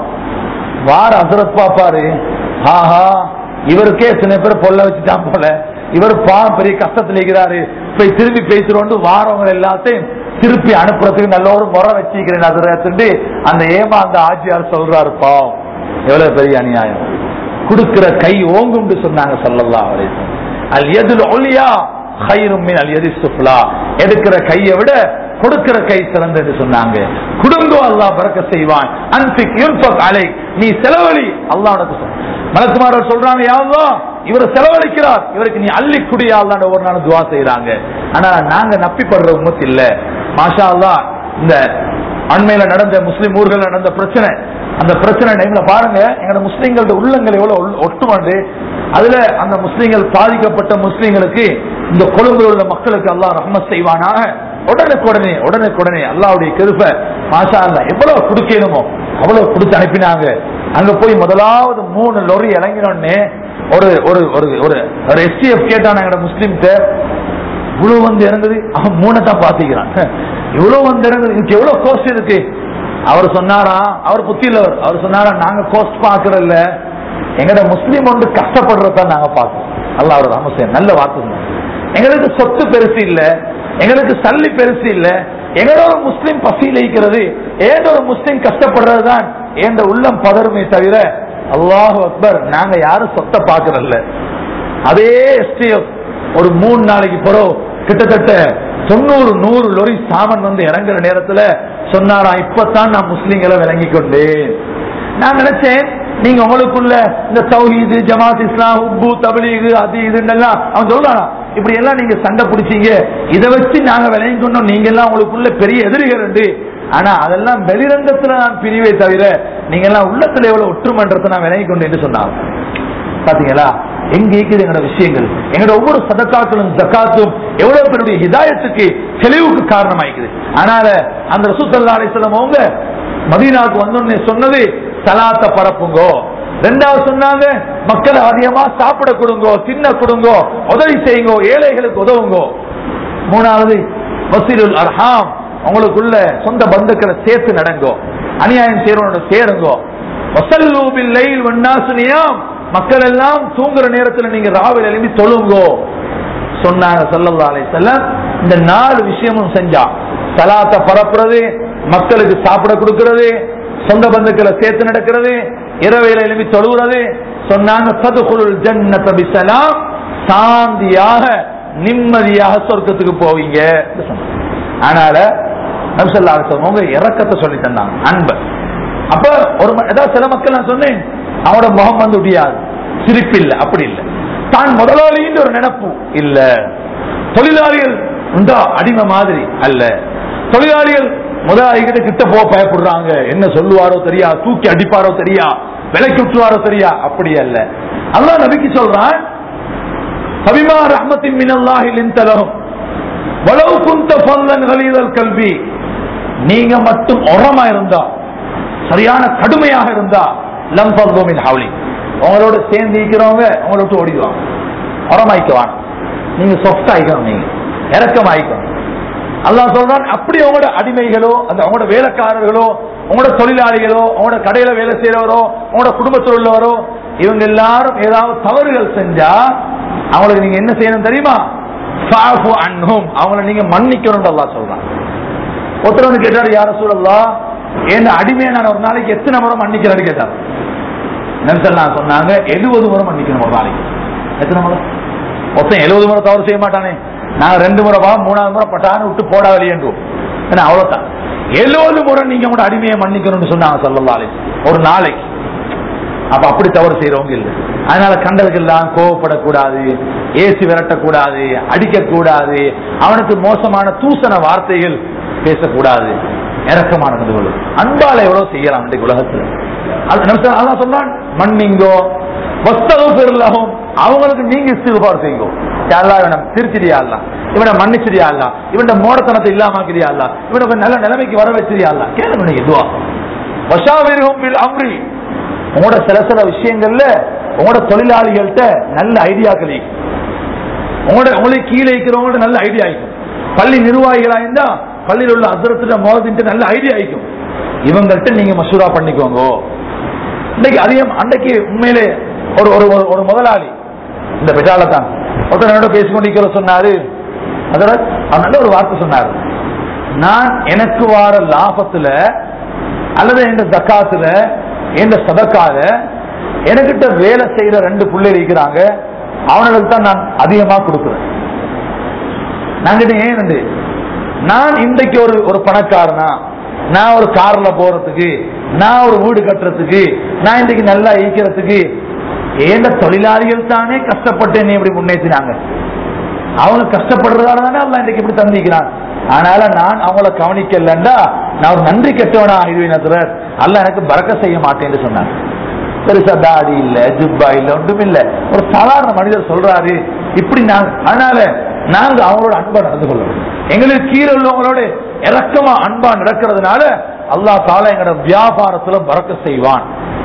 வார அசரத் பாப்பாரு ஆஹா இவருக்கே சில பேர் பொல்ல வச்சுட்டான் போல இவர் பா பெரிய கஷ்டத்துல இருக்கிறாரு போய் திரும்பி பேசுறோண்டு வாரவங்க எல்லாத்தையும் திருப்பி அனுப்புறதுக்கு நல்ல ஒரு முறை வச்சிருக்கிறேன் அதுட்டு அந்த ஏமா அந்த ஆட்சியார் சொல்றாரு பாவம் எவ்வளவு பெரிய அநியாயம் கொடுக்கிற கை ஓங்கும்னு சொன்னாங்க சொல்லலாம் அவரே அல் எதில் ஒளியா ஹைரும் அல் எதி சுஃப்லா எடுக்கிற கையை விட கொடுக்கிற கை சிறந்தது சொன்னாங்க குடும்பம் அல்லாஹ் பறக்க செய்வான் அன்பிக் யுன்ஃபக் அலை நீ செலவழி அல்லாஹ் உனக்கு மலக்குமாரர் சொல்றாங்க யாவோ இவர் செலவழிக்கிறார் இவருக்கு நீ அள்ளி குடியா அல்லாஹ் ஒவ்வொரு நாளும் துவா செய்யறாங்க ஆனா நாங்க நப்பிப்படுற உமத்து இல்ல மாஷா அல்லாஹ் இந்த அண்மையில நடந்த முஸ்லிம் ஊர்கள் நடந்த பிரச்சனை அந்த பிரச்சனை டைம்ல பாருங்க எங்களோட முஸ்லீம்களோட உள்ளங்கள் எவ்வளவு ஒல்- ஒட்டுமாண்டு அதுல அந்த முஸ்லீம்கள் பாதிக்கப்பட்ட முஸ்லீம்களுக்கு இந்த கொழும்புல உள்ள மக்களுக்கு அல்லாஹ் ரஹ்மத் செய்வானாக உடனுக்குடனே உடனுக்குடனே அல்லாஹ்வுடைய கிருப மாஷா அல்லாஹ் எவ்வளவு கொடுக்கணுமோ அவ்வளவு கொடுத்து அனுப்பினாங்க அங்க போய் முதலாவது மூணு லொரி இறங்கினோடனே ஒரு ஒரு ஒரு ஒரு ஒரு எஸ்டிஎஃப் கேட்டான எங்களோட முஸ்லீம்கிட்ட இவ்வளவு வந்து இறங்குது அவன் மூணை தான் பாத்திக்கிறான் இவ்வளவு வந்து இறங்குது இதுக்கு எவ்வளவு கோஸ்ட் இருக்கு அவர் சொன்னாரா அவர் புத்தி இல்லவர் அவர் சொன்னாரா நாங்க கோஸ்ட் பாக்குறதில்ல எங்கட முஸ்லீம் ஒன்று கஷ்டப்படுறத நாங்க பார்க்கிறோம் அல்லாஹ் அவர் ரமசேன் நல்ல வார்த்தை சொன்னார். எங்களுக்கு சொத்து பெருசு இல்ல எங்களுக்கு சல்லி பெருசு இல்ல எங்களோட ஒரு முஸ்லீம் பசியில் இருக்கிறது ஏன் ஒரு முஸ்லீம் கஷ்டப்படுறது தான் என்ற உள்ளம் பதறுமே தவிர அல்லாஹ் அக்பர் நாங்க யாரும் சொத்தை பாக்குறதில்ல அதே எஸ்டிஎஃப் ஒரு மூணு நாளைக்கு பிறகு கிட்டத்தட்ட தொண்ணூறு நூறு லொரி சாமன் வந்து இறங்குற நேரத்துல சொன்னாரா இப்பதான் நான் முஸ்லீம்களை விளங்கி கொண்டேன் நான் நினைச்சேன் நீங்க உங்களுக்குள்ள இந்த தௌஹீது ஜமாத் இஸ்லாம் உப்பு தபிலீகு அது இதுன்னெல்லாம் அவன் சொல்றானா இப்படி எல்லாம் நீங்க சண்டை பிடிச்சீங்க இதை வச்சு நாங்க விளங்கி கொண்டோம் நீங்க எல்லாம் உங்களுக்குள்ள பெரிய எதிரிகள் உண்டு ஆனா அதெல்லாம் வெளிரங்கத்துல நான் பிரிவே தவிர நீங்க எல்லாம் உள்ளத்துல எவ்வளவு ஒற்றுமன்றத்தை நான் விளங்கி கொண்டேன் என்று சொன்னாங்க பாத்தீங்களா எங்க இருக்குது எங்களோட விஷயங்கள் எங்களோட ஒவ்வொரு சதக்காக்களும் ஜக்காத்தும் எவ்வளவு பேருடைய ஹிதாயத்துக்கு தெளிவுக்கு காரணமாயிக்குது அதனால அந்த ரசூசல்லா அலிஸ்லாம் அவங்க மதீனாவுக்கு வந்தோடனே சொன்னது சலாத்த பரப்புங்கோ ரெண்டாவது சொன்னாங்க மக்களை அதிகமா சாப்பிட கொடுங்கோ தின்ன கொடுங்கோ உதவி செய்யுங்கோ ஏழைகளுக்கு உதவுங்கோ மூணாவது வசீலுல் அர்ஹாம் உங்களுக்குள்ள சொந்த பந்துக்களை சேர்த்து நடங்கோ அநியாயம் செய்யறவனோட சேருங்கோ வசல்லூபில் லைல் வண்ணாசுனியாம் மக்கள் எல்லாம் தூங்குற நேரத்துல நீங்க ராவில் எழுப்பி தொழுங்கோ சொன்னாங்க சல்லல்லா அலைஹிஸ்ஸலாம் இந்த நாலு விஷயமும் செஞ்சா சலாத்தை பரப்புறது மக்களுக்கு சாப்பிட கொடுக்கிறது சொந்த பந்துக்களை சேர்த்து நடக்கிறது இரவையில எழுப்பி தொழுகிறது சொன்னாங்க சதுகுல் ஜன்னத பிசலாம் சாந்தியாக நிம்மதியாக சொர்க்கத்துக்கு போவீங்க என்று சொன்னாங்க. அதனால நபிசல்லா அவங்க இறக்கத்தை சொல்லி தந்தாங்க அன்பை அப்ப ஒரு ம- ஏதாவது சில மக்கள் நான் சொன்னேன் அவனோட முகம் வந்து முடியாது சிரிப்பு இல்ல அப்படி இல்ல தான் முதலாளின்ற ஒரு நினைப்பு இல்ல தொழிலாளிகள் உண்டா அடிமை மாதிரி அல்ல தொழிலாளிகள் முதலாளிகிட்ட கிட்ட போக பயப்படுறாங்க என்ன சொல்லுவாரோ தெரியா தூக்கி அடிப்பாரோ தெரியா விலைக்கு விட்டுருவாரோ தெரியா அப்படி அல்ல அல்லாஹ் நபிக்கு சொல்றான் فبما رحمة من الله لنت لهم ولو كنت فضلا غليظ القلب நீங்க மட்டும் உரமா இருந்தா சரியான கடுமையாக இருந்தா லம் பர்தோமின் ஹவுலி உங்களோட சேர்ந்து இருக்கிறவங்க உங்களை விட்டு ஓடிடுவாங்க உரமாய்க்குவாங்க நீங்க சொஃப்ட் ஆயிக்கணும் நீங்க இறக்கம் ஆயிக்கணும் அல்லாஹ் சொல்றான் அப்படி உங்களோட அடிமைகளோ அந்த உங்களோட வேலைக்காரர்களோ உங்களோட தொழிலாளிகளோ உங்களோட கடையில வேலை செய்யறவரோ உங்களோட குடும்பத்தில் உள்ளவரோ இவங்க எல்லாரும் ஏதாவது தவறுகள் செஞ்சா அவங்களுக்கு நீங்க என்ன செய்யணும் தெரியுமா ஃபாஃபு அன்ஹும் அவங்கள நீங்க மன்னிக்கணும் அல்லாஹ் சொல்றான் ஒருத்தர் வந்து கேட்டாரு யார சூழல்லா என்ன அடிமையை நான் ஒரு நாளைக்கு எத்தனை முறை மன்னிக்கிறேன்னு கேட்டார் நெல்சன் நான் சொன்னாங்க எழுபது முறை மன்னிக்கணும் ஒரு நாளைக்கு எத்தனை முறை மொத்தம் எழுபது முறை தவறு செய்ய மாட்டானே நான் ரெண்டு முறை வா மூணாவது முறை பட்டான்னு விட்டு போடா வெளியேண்டுவோம் ஏன்னா அவ்வளவுதான் எழுபது முறை நீங்க கூட அடிமையை மன்னிக்கணும்னு சொன்னாங்க சொல்லலாலே ஒரு நாளைக்கு அப்ப அப்படி தவறு செய்யறவங்க இல்லை அதனால கண்டதுக்கு எல்லாம் கோவப்படக்கூடாது ஏசி விரட்டக்கூடாது அடிக்க கூடாது அவனுக்கு மோசமான தூசண வார்த்தைகள் பேசக்கூடாது இறக்கமா நடந்து கொள்ளும் அன்பால எவ்வளவு செய்யலாம் இன்றைக்கு உலகத்துல அது நம்ம சொன்ன- அல்லாஹ் சொன்னான் மன்னிங்கோ வஸ்தகம் பெருலகும் அவங்களுக்கு நீங்க இஸ்திகுபார் செய்யுங்க யா அல்லாஹ் இவனை திருச்சிடியா அல்ல இவனை மன்னிச்சிடியா அல்ல இவன மோடத்தனத்தை இல்லாமக்கிறியா அல்ல இவனை ஒரு நல்ல நிலைமைக்கு வர வச்சிரியா அல்ல கேளுங்க நீங்க இதுவா வஷாவிருகும் பில் அம்ரி உங்களோட சில சில விஷயங்கள்ல உங்களோட தொழிலாளிகள்கிட்ட நல்ல ஐடியாக்கள் இருக்கு. உங்களோட உங்களுக்கு கீழே இருக்கிறவங்கள்ட்ட நல்ல ஐடியா ஆயிக்கும் பள்ளி நிர்வாகிகளா இருந்தா பள்ளியில் உள்ள அசுரத்துல மோதிட்டு நல்ல ஐடியா ஆயிக்கும் இவங்கள்ட்ட நீங்க மசூரா பண்ணிக்கோங்க இன்னைக்கு அதிகம் அன்னைக்கு உண்மையிலே ஒரு ஒரு ஒரு- ஒரு முதலாளி இந்த பெஜால தான் ஒருத்தர் என்னோட பேசிக்கொண்டிருக்கிற சொன்னாரு அதோட அவர் நல்ல ஒரு வார்த்தை சொன்னாரு நான் எனக்கு வார லாபத்துல அல்லது எந்த ஜக்காத்துல எந்த சதக்கால எனக்கிட்ட வேலை செய்யற ரெண்டு பிள்ளைகள் இருக்கிறாங்க அவனுக்கு தான் நான் அதிகமா கொடுக்குறேன் நாங்கிட்ட ஏன் வந்து நான் இன்றைக்கு ஒரு ஒரு பணக்காரனா நான் ஒரு கார்ல போறதுக்கு நான் ஒரு வீடு கட்டுறதுக்கு நான் இன்றைக்கு நல்லா ஈக்கிறதுக்கு ஏந்த தொழிலாளிகள் தானே கஷ்டப்பட்டு என்னை இப்படி முன்னேற்றினாங்க அவங்க கஷ்டப்படுறதால தானே அல்ல இன்றைக்கு இப்படி தந்திக்கிறான் அதனால நான் அவங்கள கவனிக்கலண்டா நான் ஒரு நன்றி கெட்டவனா ஆயிடுவேன் தவிர அல்ல எனக்கு பறக்க செய்ய மாட்டேன்னு சொன்னாங்க பெருசா தாடி இல்ல ஜுப்பா இல்ல ஒன்றும் இல்ல ஒரு சாதாரண மனிதர் சொல்றாரு இப்படி நாங்க அதனால நாங்க அவங்களோட அன்பா நடந்து கொள்ளணும் எங்களுக்கு கீழே உள்ளவங்களோட இறக்கமா அன்பா நடக்கிறதுனால அல்லாஹ் தாலா எங்களோட வியாபாரத்துல பறக்க செய்வான்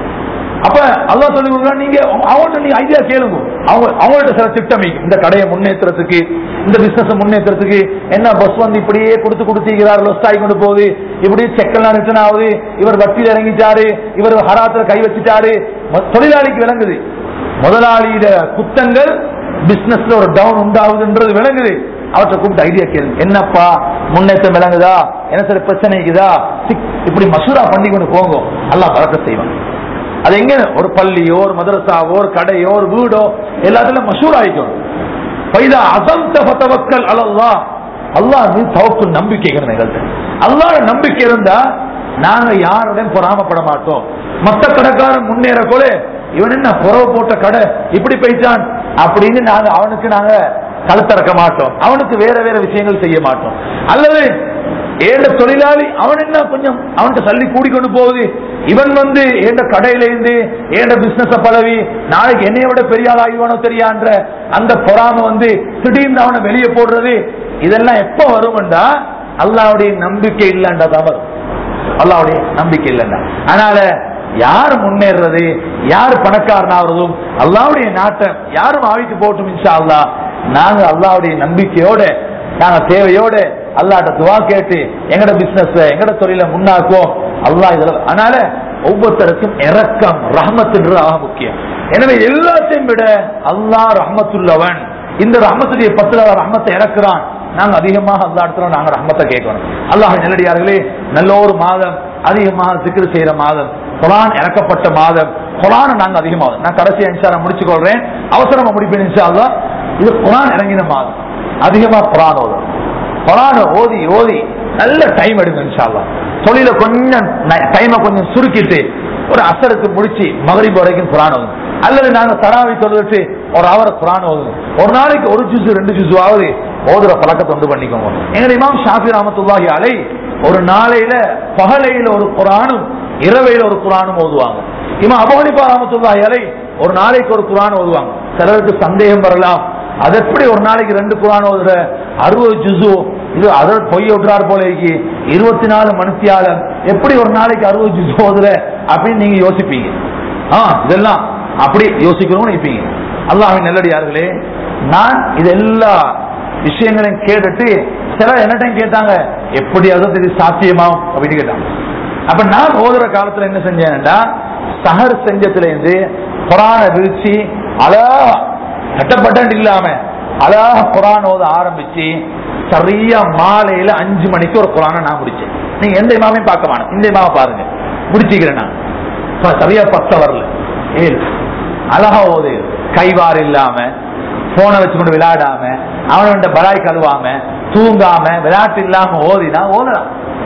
அப்ப அல்லாஹ் சொல்லி கொடுக்குறான் நீங்க அவங்கள்ட்ட நீங்க ஐடியா கேளுங்க அவங்க அவங்கள்ட்ட சில திட்டம் இருக்கு. இந்த கடையை முன்னேற்றத்துக்கு இந்த பிசினஸ் முன்னேற்றத்துக்கு என்ன பஸ் வந்து இப்படியே கொடுத்து கொடுத்திருக்கிறார் லொஸ்ட் ஆகி கொண்டு போகுது இப்படி செக்கெல்லாம் ரிட்டர்ன் ஆகுது இவர் வட்டியில் இறங்கிட்டாரு இவர் ஹராத்துல கை வச்சுட்டாரு ம- தொழிலாளிக்கு விளங்குது முதலாளியிட குத்தங்கள் பிசினஸ்ல ஒரு டவுன் உண்டாகுதுன்றது விளங்குது அவற்றை கூப்பிட்டு ஐடியா கேளுங்க என்னப்பா முன்னேற்றம் விளங்குதா என்ன சில பிரச்சனை இருக்குதா சிக்- இப்படி மசூரா பண்ணி கொண்டு போங்க அல்லாஹ் பறக்க செய்வான் அது எங்க ஒரு பள்ளியோ ஒரு மதரசாவோ ஒரு கடையோ ஒரு வீடோ எல்லாத்துலயும் மசூர் ஆயிக்கணும் பைதா அசந்த ஃபதவக்கல் அலல்லாஹ் அல்லாஹ் மீது தவக்குள் நம்பிக்கை இருக்கணும் எங்கள்கிட்ட அல்லாஹ் நம்பிக்கை இருந்தா நாங்க யாருடன் பொறாமப்பட மாட்டோம் மத்த கடைக்காரன் முன்னேற கூட இவன் என்ன புறவு போட்ட கடை இப்படி போயிட்டான் அப்படின்னு நாங்க அவனுக்கு நாங்க கழுத்தறக்க மாட்டோம் அவனுக்கு வேற வேற விஷயங்கள் செய்ய மாட்டோம் அல்லது ஏண்ட தொழிலாளி அவன் என்ன கொஞ்சம் அவன்கிட்ட சல்லி கூடிக்கொண்டு போகுது இவன் வந்து ஏண்ட கடையில இருந்து ஏண்ட பிசினஸ் பதவி நாளைக்கு என்னைய விட பெரிய ஆள் ஆகிவானோ தெரியான்ற அந்த பொறாம வந்து திடீர்னு அவனை வெளியே போடுறது இதெல்லாம் எப்ப வரும்டா அல்லாவுடைய நம்பிக்கை இல்லைன்றா தான் வரும் அல்லாவுடைய நம்பிக்கை இல்லைன்னா அதனால யார் முன்னேறது யார் பணக்காரன் ஆகுறதும் அல்லாவுடைய நாட்டம் யாரும் ஆவிக்கு போட்டும் இன்ஷா அல்லாஹ் நாங்க அல்லாவுடைய நம்பிக்கையோட நாங்க தேவையோட அல்லாட்ட துவா கேட்டு எங்கட பிசினஸ் எங்கட தொழில முன்னாக்குவோம் அல்லாஹ் இதுல அதனால ஒவ்வொருத்தருக்கும் இரக்கம் ரஹமத்துன்றது ஆக முக்கியம் எனவே எல்லாத்தையும் விட அல்லாஹ் ரஹமத்துள்ளவன் இந்த ரஹமத்துடைய பத்துல ரஹமத்தை இறக்குறான் நாங்க அதிகமாக அல்லா இடத்துல நாங்க ரஹமத்தை கேட்கணும் அல்லாஹ் நெல்லடியார்களே நல்ல ஒரு மாதம் அதிகமாக சிக்கிர செய்யற மாதம் குரான் இறக்கப்பட்ட மாதம் குரான் நாங்க அதிகமாக நான் கடைசி இன்ஷா நான் முடிச்சு கொள்றேன் அவசரமா முடிப்பேன் இன்ஷா அல்லாஹ் இது குரான் இறங்கின மாதம் அதிகமா குரான் ஓதும் குரான ஓதி ஓதி நல்ல டைம் எடுங்க இன்ஷா அல்லாஹ் தொழில கொஞ்சம் டைமை கொஞ்சம் சுருக்கிட்டு ஒரு அசருக்கு முடிச்சு மகரிப் வரைக்கும் குரான் ஓதும் அல்லது நாங்க தராவி தொழுதுட்டு ஒரு அவரை குரான் ஓதும் ஒரு நாளைக்கு ஒரு ஜூஸ் ரெண்டு ஜூஸ் ஆகுது ஓதுற பழக்கத்தை உண்டு பண்ணிக்கோங்க எங்க இமாம் ஷாஃபி ரஹமத்துல்லாஹி அலை ஒரு நாளையில பகலையில ஒரு குரானும் இரவையில ஒரு குரானும் ஓதுவாங்க இமாம் அபோனிபா ரஹமத்துல்லாஹி அலை ஒரு நாளைக்கு ஒரு குரான் ஓதுவாங்க சிலருக்கு சந்தேகம் வரலாம் அது எப்படி ஒரு நாளைக்கு ரெண்டு குரான் ஓதுற அறுபது ஜுசு இது அதை பொய் விட்டுறாரு போல இருக்கு இருபத்தி நாலு மணித்தியாலம் எப்படி ஒரு நாளைக்கு அறுபது ஜுசு ஓதுற அப்படின்னு நீங்க யோசிப்பீங்க ஆ இதெல்லாம் அப்படி யோசிக்கணும்னு நினைப்பீங்க அல்லாஹ்வின் நல்லடியார்களே நான் இது எல்லா விஷயங்களையும் கேட்டுட்டு சில என்னட்டையும் கேட்டாங்க எப்படியாவது இது சாத்தியமாகும் அப்படின்னு கேட்டாங்க அப்ப நான் ஓதுற காலத்துல என்ன செஞ்சேன்டா சஹர் செஞ்சத்துல இருந்து குரான விரிச்சு அழகா கட்டப்பட்டன் இல்லாம அழகா குரான் ஓத ஆரம்பிச்சு சரியா மாலையில அஞ்சு மணிக்கு ஒரு குரானை நான் முடிச்சேன் நீங்க எந்த இமாமையும் பார்க்க வேணாம் இந்த இமாவை பாருங்க முடிச்சுக்கிறேன் நான் இப்ப சரியா பத்த வரல ஏழு அழகா ஓது கைவாறு இல்லாம போனை வச்சுக்கொண்டு விளையாடாம அவனோட பலாய் கழுவாம தூங்காம விளையாட்டு இல்லாம ஓதினா ஓதலாம்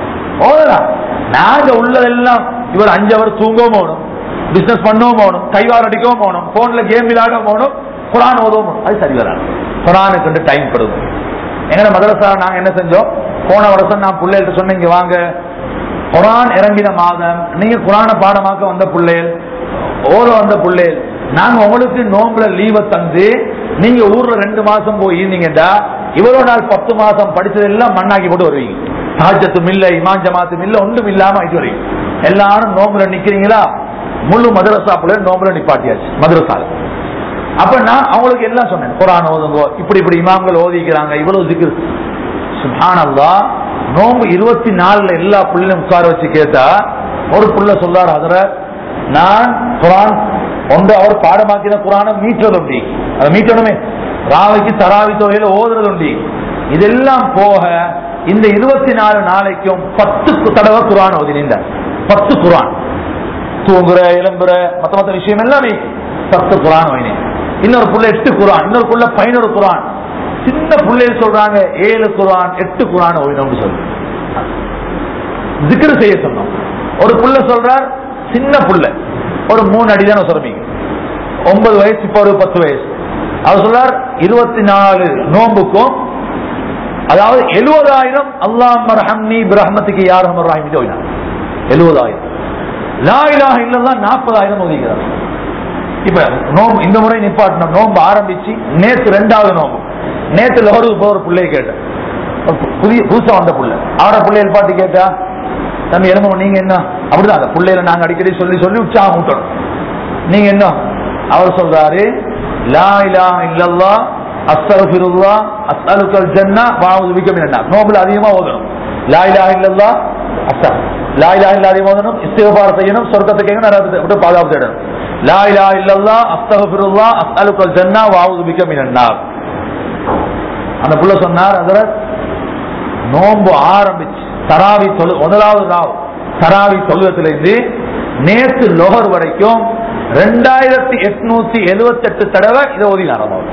ஓதலாம் நாங்க உள்ளதெல்லாம் இவர் அஞ்சு அவர் தூங்கவும் போகணும் பிசினஸ் பண்ணவும் போகணும் கைவாறு அடிக்கவும் போகணும் போன்ல கேம் விளையாட போகணும் குரான் ஓதவும் போகணும் அது சரி வராது குரானுக்கு வந்து டைம் கொடுக்கும் எங்க மதரசா நாங்க என்ன செஞ்சோம் போன வருஷம் நான் பிள்ளைகிட்ட சொன்னேன் இங்க வாங்க குரான் இறங்கின மாதம் நீங்க குரான பாடமாக்க வந்த பிள்ளைகள் ஓத வந்த பிள்ளைகள் நாங்க உங்களுக்கு நோம்புல லீவை தந்து நீங்க ஊர்ல ரெண்டு மாசம் போய் இருந்தீங்கடா இவ்வளவு நாள் பத்து மாசம் படிச்சது எல்லாம் மண்ணாக்கி போட்டு வருவீங்க சாஜத்தும் இல்ல இமான் ஜமாத்தும் இல்ல ஒன்றும் இல்லாம ஆயிட்டு வருவீங்க எல்லாரும் நோம்புல நிக்கிறீங்களா முழு மதரசா பிள்ளை நோம்புல நிப்பாட்டியாச்சு மதரசால அப்ப நான் அவங்களுக்கு எல்லாம் சொன்னேன் குரான் ஓதுங்க இப்படி இப்படி இமாம்கள் ஓதிக்கிறாங்க இவ்வளவு திக்கு சுபானல்லா நோம்பு இருபத்தி நாலுல எல்லா பிள்ளையும் உட்கார வச்சு கேட்டா ஒரு புள்ள சொல்றாரு அதுல நான் குரான் ஒன்று அவர் பாடமாக்கின குரானை மீட்டுறது உண்டு அதை மீட்டணுமே ராவைக்கு தராவி தொகையில ஓதுறது உண்டு இதெல்லாம் போக இந்த இருபத்தி நாலு நாளைக்கும் பத்து தடவை குரான் ஓதினார் பத்து குரான் தூங்குற இளம்புற மத்த மத்த விஷயம் எல்லாமே பத்து குரான் ஓதினேன் இன்னொரு புள்ள எட்டு குரான் இன்னொரு புள்ள பதினோரு குரான் சின்ன பிள்ளைகள் சொல்றாங்க ஏழு குரான் எட்டு குரான் ஓதினோம்னு சொல்லு ஜிக்ரு செய்ய சொன்னோம் ஒரு புள்ள சொல்றார் சின்ன புள்ள ஒரு மூணு அடி தான் சொல்றீங்க ஒன்பது வயசு இப்போ ஒரு பத்து வயசு அவர் சொல்றார் இருபத்தி நாலு நோம்புக்கும் அதாவது எழுபதாயிரம் அல்லாம் ரஹம்னி பிரஹ்மத்துக்கு யார் ஹமர் ராஹிம் ஓதினார் எழுபதாயிரம் லா இலாஹ இல்லல்லாஹ் நாற்பதாயிரம் ஓதிக்கிறார் இப்ப நோம்பு இந்த முறை நிப்பாட்டணும் நோம்பு ஆரம்பிச்சு நேத்து ரெண்டாவது நோம்பு நேத்து லோருக்கு போற பிள்ளைய கேட்டேன் புதிய புதுசா வந்த புள்ள அவட பிள்ளைகள் பாட்டு கேட்டா தம்பி எலும்பு நீங்க என்ன அப்படிதான் அந்த பிள்ளைகளை நாங்க அடிக்கடி சொல்லி சொல்லி உற்சாகம் ஊட்டணும் நீங்க என்ன அவர் சொல்றாரு லா இலாஹ இல்லல்லாஹ் அஸ்தகஃபிருல்லா அஸ்அலுக்கல் ஜன்னா வஅஊது பிக மினன் நோபல் அதிகமா ஓதணும் லா இலாஹ இல்லல்லாஹ் அஸ்தக் லா இலாஹ இல்லல்லாஹ் அதிகமா ஓதணும் இஸ்திக்பார் செய்யணும் சொர்க்கத்துக்கு எங்க நரகத்தை விட்டு பாதுகாப்பு தேடணும் லா இலாஹ இல்லல்லாஹ் அஸ்தகஃபிருல்லா அஸ்அலுக்கல் ஜன்னா வஅஊது பிக மினன் அந்த புள்ள சொன்னார் ஹஜரத் நோன்பு ஆரம்பிச்சு தராவி தொழு முதலாவது நாள் தராவி தொழுவத்திலிருந்து நேற்று லோகர் வரைக்கும் ரெண்டாயிரத்தி எட்நூத்தி எழுபத்தி எட்டு தடவை இதை ஓதினார் அவர்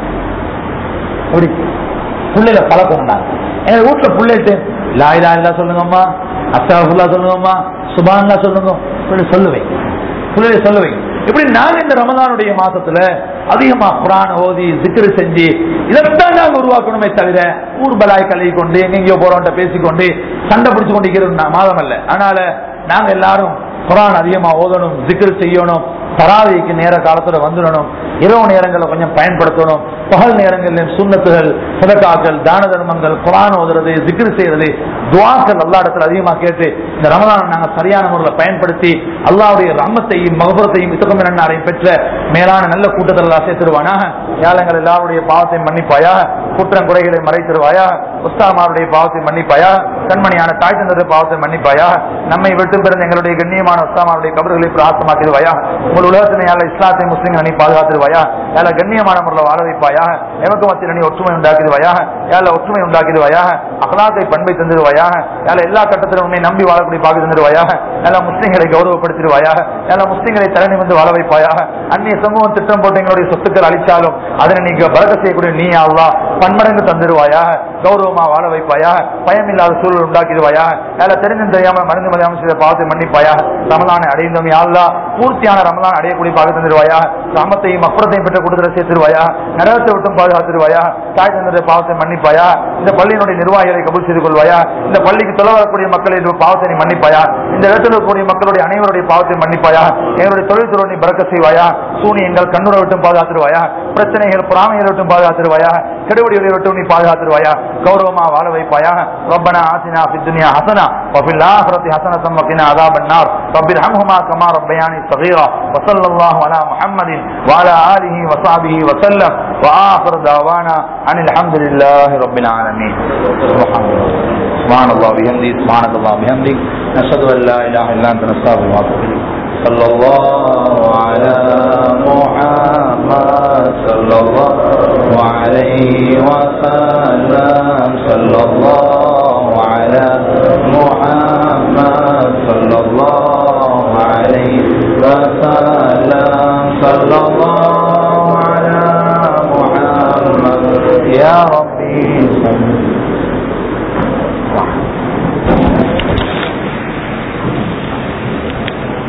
அப்படி பிள்ளைல பழக்கம் உண்டாங்க எங்க வீட்டுல பிள்ளைட்டு லாயிலா இல்லா சொல்லுங்கம்மா அஸ்தாஃபுல்லா சொல்லுங்கம்மா சுபான்லா சொல்லுங்க இப்படி சொல்லுவேன் பிள்ளைய சொல்லுவேன் இப்படி நாங்க இந்த ரமதானுடைய மாசத்துல அதிகமா குரான் ஓதி சிக்கரு செஞ்சு இதைத்தான் நாங்க உருவாக்கணுமே தவிர ஊர் பலாய் கழுவி கொண்டு எங்கெங்கயோ போறோம்ட்ட பேசிக்கொண்டு சண்டை பிடிச்சு கொண்டு இருக்கிற மாதம் அல்ல அதனால நாங்க எல்லாரும் குரான் அதிகமா ஓதணும் சிக்கர் செய்யணும் தராவிக்கு நேர காலத்துல வந்துடணும் இரவு நேரங்களை கொஞ்சம் பயன்படுத்தணும் பகல் நேரங்களில் சுண்ணத்துகள் சிலக்காக்கள் தான தர்மங்கள் குரான் ஓதுறது சிக்கர் செய்யறது துவாக்கள் அல்லா இடத்துல அதிகமா கேட்டு இந்த ரமதானை நாங்க சரியான முறையில் பயன்படுத்தி அல்லாவுடைய ரம்மத்தையும் மகபுரத்தையும் இத்தகம் நன்னாரையும் பெற்ற மேலான நல்ல கூட்டத்தில் எல்லாம் சேர்த்துருவானாக ஏழைகள் எல்லாருடைய பாவத்தை மன்னிப்பாயா குற்றம் குறைகளை மறைத்திருவாயா உஸ்தாமாருடைய பாவத்தை மன்னிப்பாயா கண்மணியான தாய் தந்தருடைய பாவத்தை மன்னிப்பாயா நம்மை விட்டு பிறந்த எங்களுடைய கண்ணியமான உஸ்தாமாருடைய கபர்களை பிரார்த்தமாக்கிடுவாயா உங்கள் உலகத்தினை யாழ் இஸ்லாத்தை முஸ்லிம்கள் நீ பாதுகாத்திருவாயா யாழ கண்ணியமான முறையில் வாழ வைப்பாயா எமக்கு மத்தியில் நீ ஒற்றுமை உண்டாக்கிடுவாயா யாழ ஒற்றுமை உண்டாக்கிடுவாயா அகலாத்தை பண்பை தந்துடுவாயா யாழ எல்லா கட்டத்திலும் உன்னை நம்பி வாழக்கூடிய பாக்கு தந்துடுவாயா யாழ முஸ்லிம்களை கௌரவப்படுத்திடுவாயா யாழ முஸ்லிம்களை தலை நிமிந்து வாழ வைப்பாயா அந்நிய சமூகம் திட்டம் போட்டு எங்களுடைய சொத்துக்கள் அளிச்சாலும் அதனை நீங்க பரக செய்யக்கூடிய நீ அல்லா பன்மடங்கு தந்துடுவாயா கௌரவமா வாழ வைப்பாயா பயமில்லாத சூழல் உண்டாக்கிடுவாயா யாழ தெரிஞ்சும் தெரியாம மருந்து மதியாம செய்த பாவத்தை மன்னிப்பாயா ரமலானை அடைந்தோம் யாழ்லா பூர்த்தியான ரமலான் அடையக்கூடிய பாக தந்துடுவாயா ராமத்தையும் அப்புறத்தையும் பெற்ற கூட்டத்தில் சேர்த்துருவாயா நரகத்தை விட்டும் பாதுகாத்துருவாயா தாய் தந்தருடைய பாவத்தை மன்னிப்பாயா இந்த பள்ளியினுடைய நிர்வாகிகளை கபூல் செய்து கொள்வாயா இந்த பள்ளிக்கு தொலை வரக்கூடிய மக்களின் பாவத்தை நீ மன்னிப்பாயா இந்த இடத்தில் இருக்கக்கூடிய மக்களுடைய அனைவருடைய பாவத்தை மன்னிப்பாயா எங்களுடைய தொழில் துறை நீ பறக்க செய்வாயா சூனியங்கள் கண்ணுரை விட்டும் பாதுகாத்துருவாயா பிரச்சனைகள் பொறாமைகளை விட்டும் பாதுகாத்துருவாயா கெடுபடிகளை விட்டும் நீ பாதுகாத்துருவாயா கௌரவமா வாழ வைப்பாயா ربنا آتنا في الدنيا حسنة وفي الآخرة حسنة وقنا عذاب النار رب ارحمهما كما ربياني صغيرا وصلى الله على محمد وعلى آله وصحبه وسلم وآخر دعوانا عن الحمد لله رب العالمين سبحان الله سبحان الله بحمده سبحانك الله بحمدك نشهد أن لا إله إلا أنت نستغفرك ونتوب إليك صلى الله على محمد صلى الله عليه وسلم صلى الله على محمد صلى الله عليه وسلم صلى الله على محمد يا رب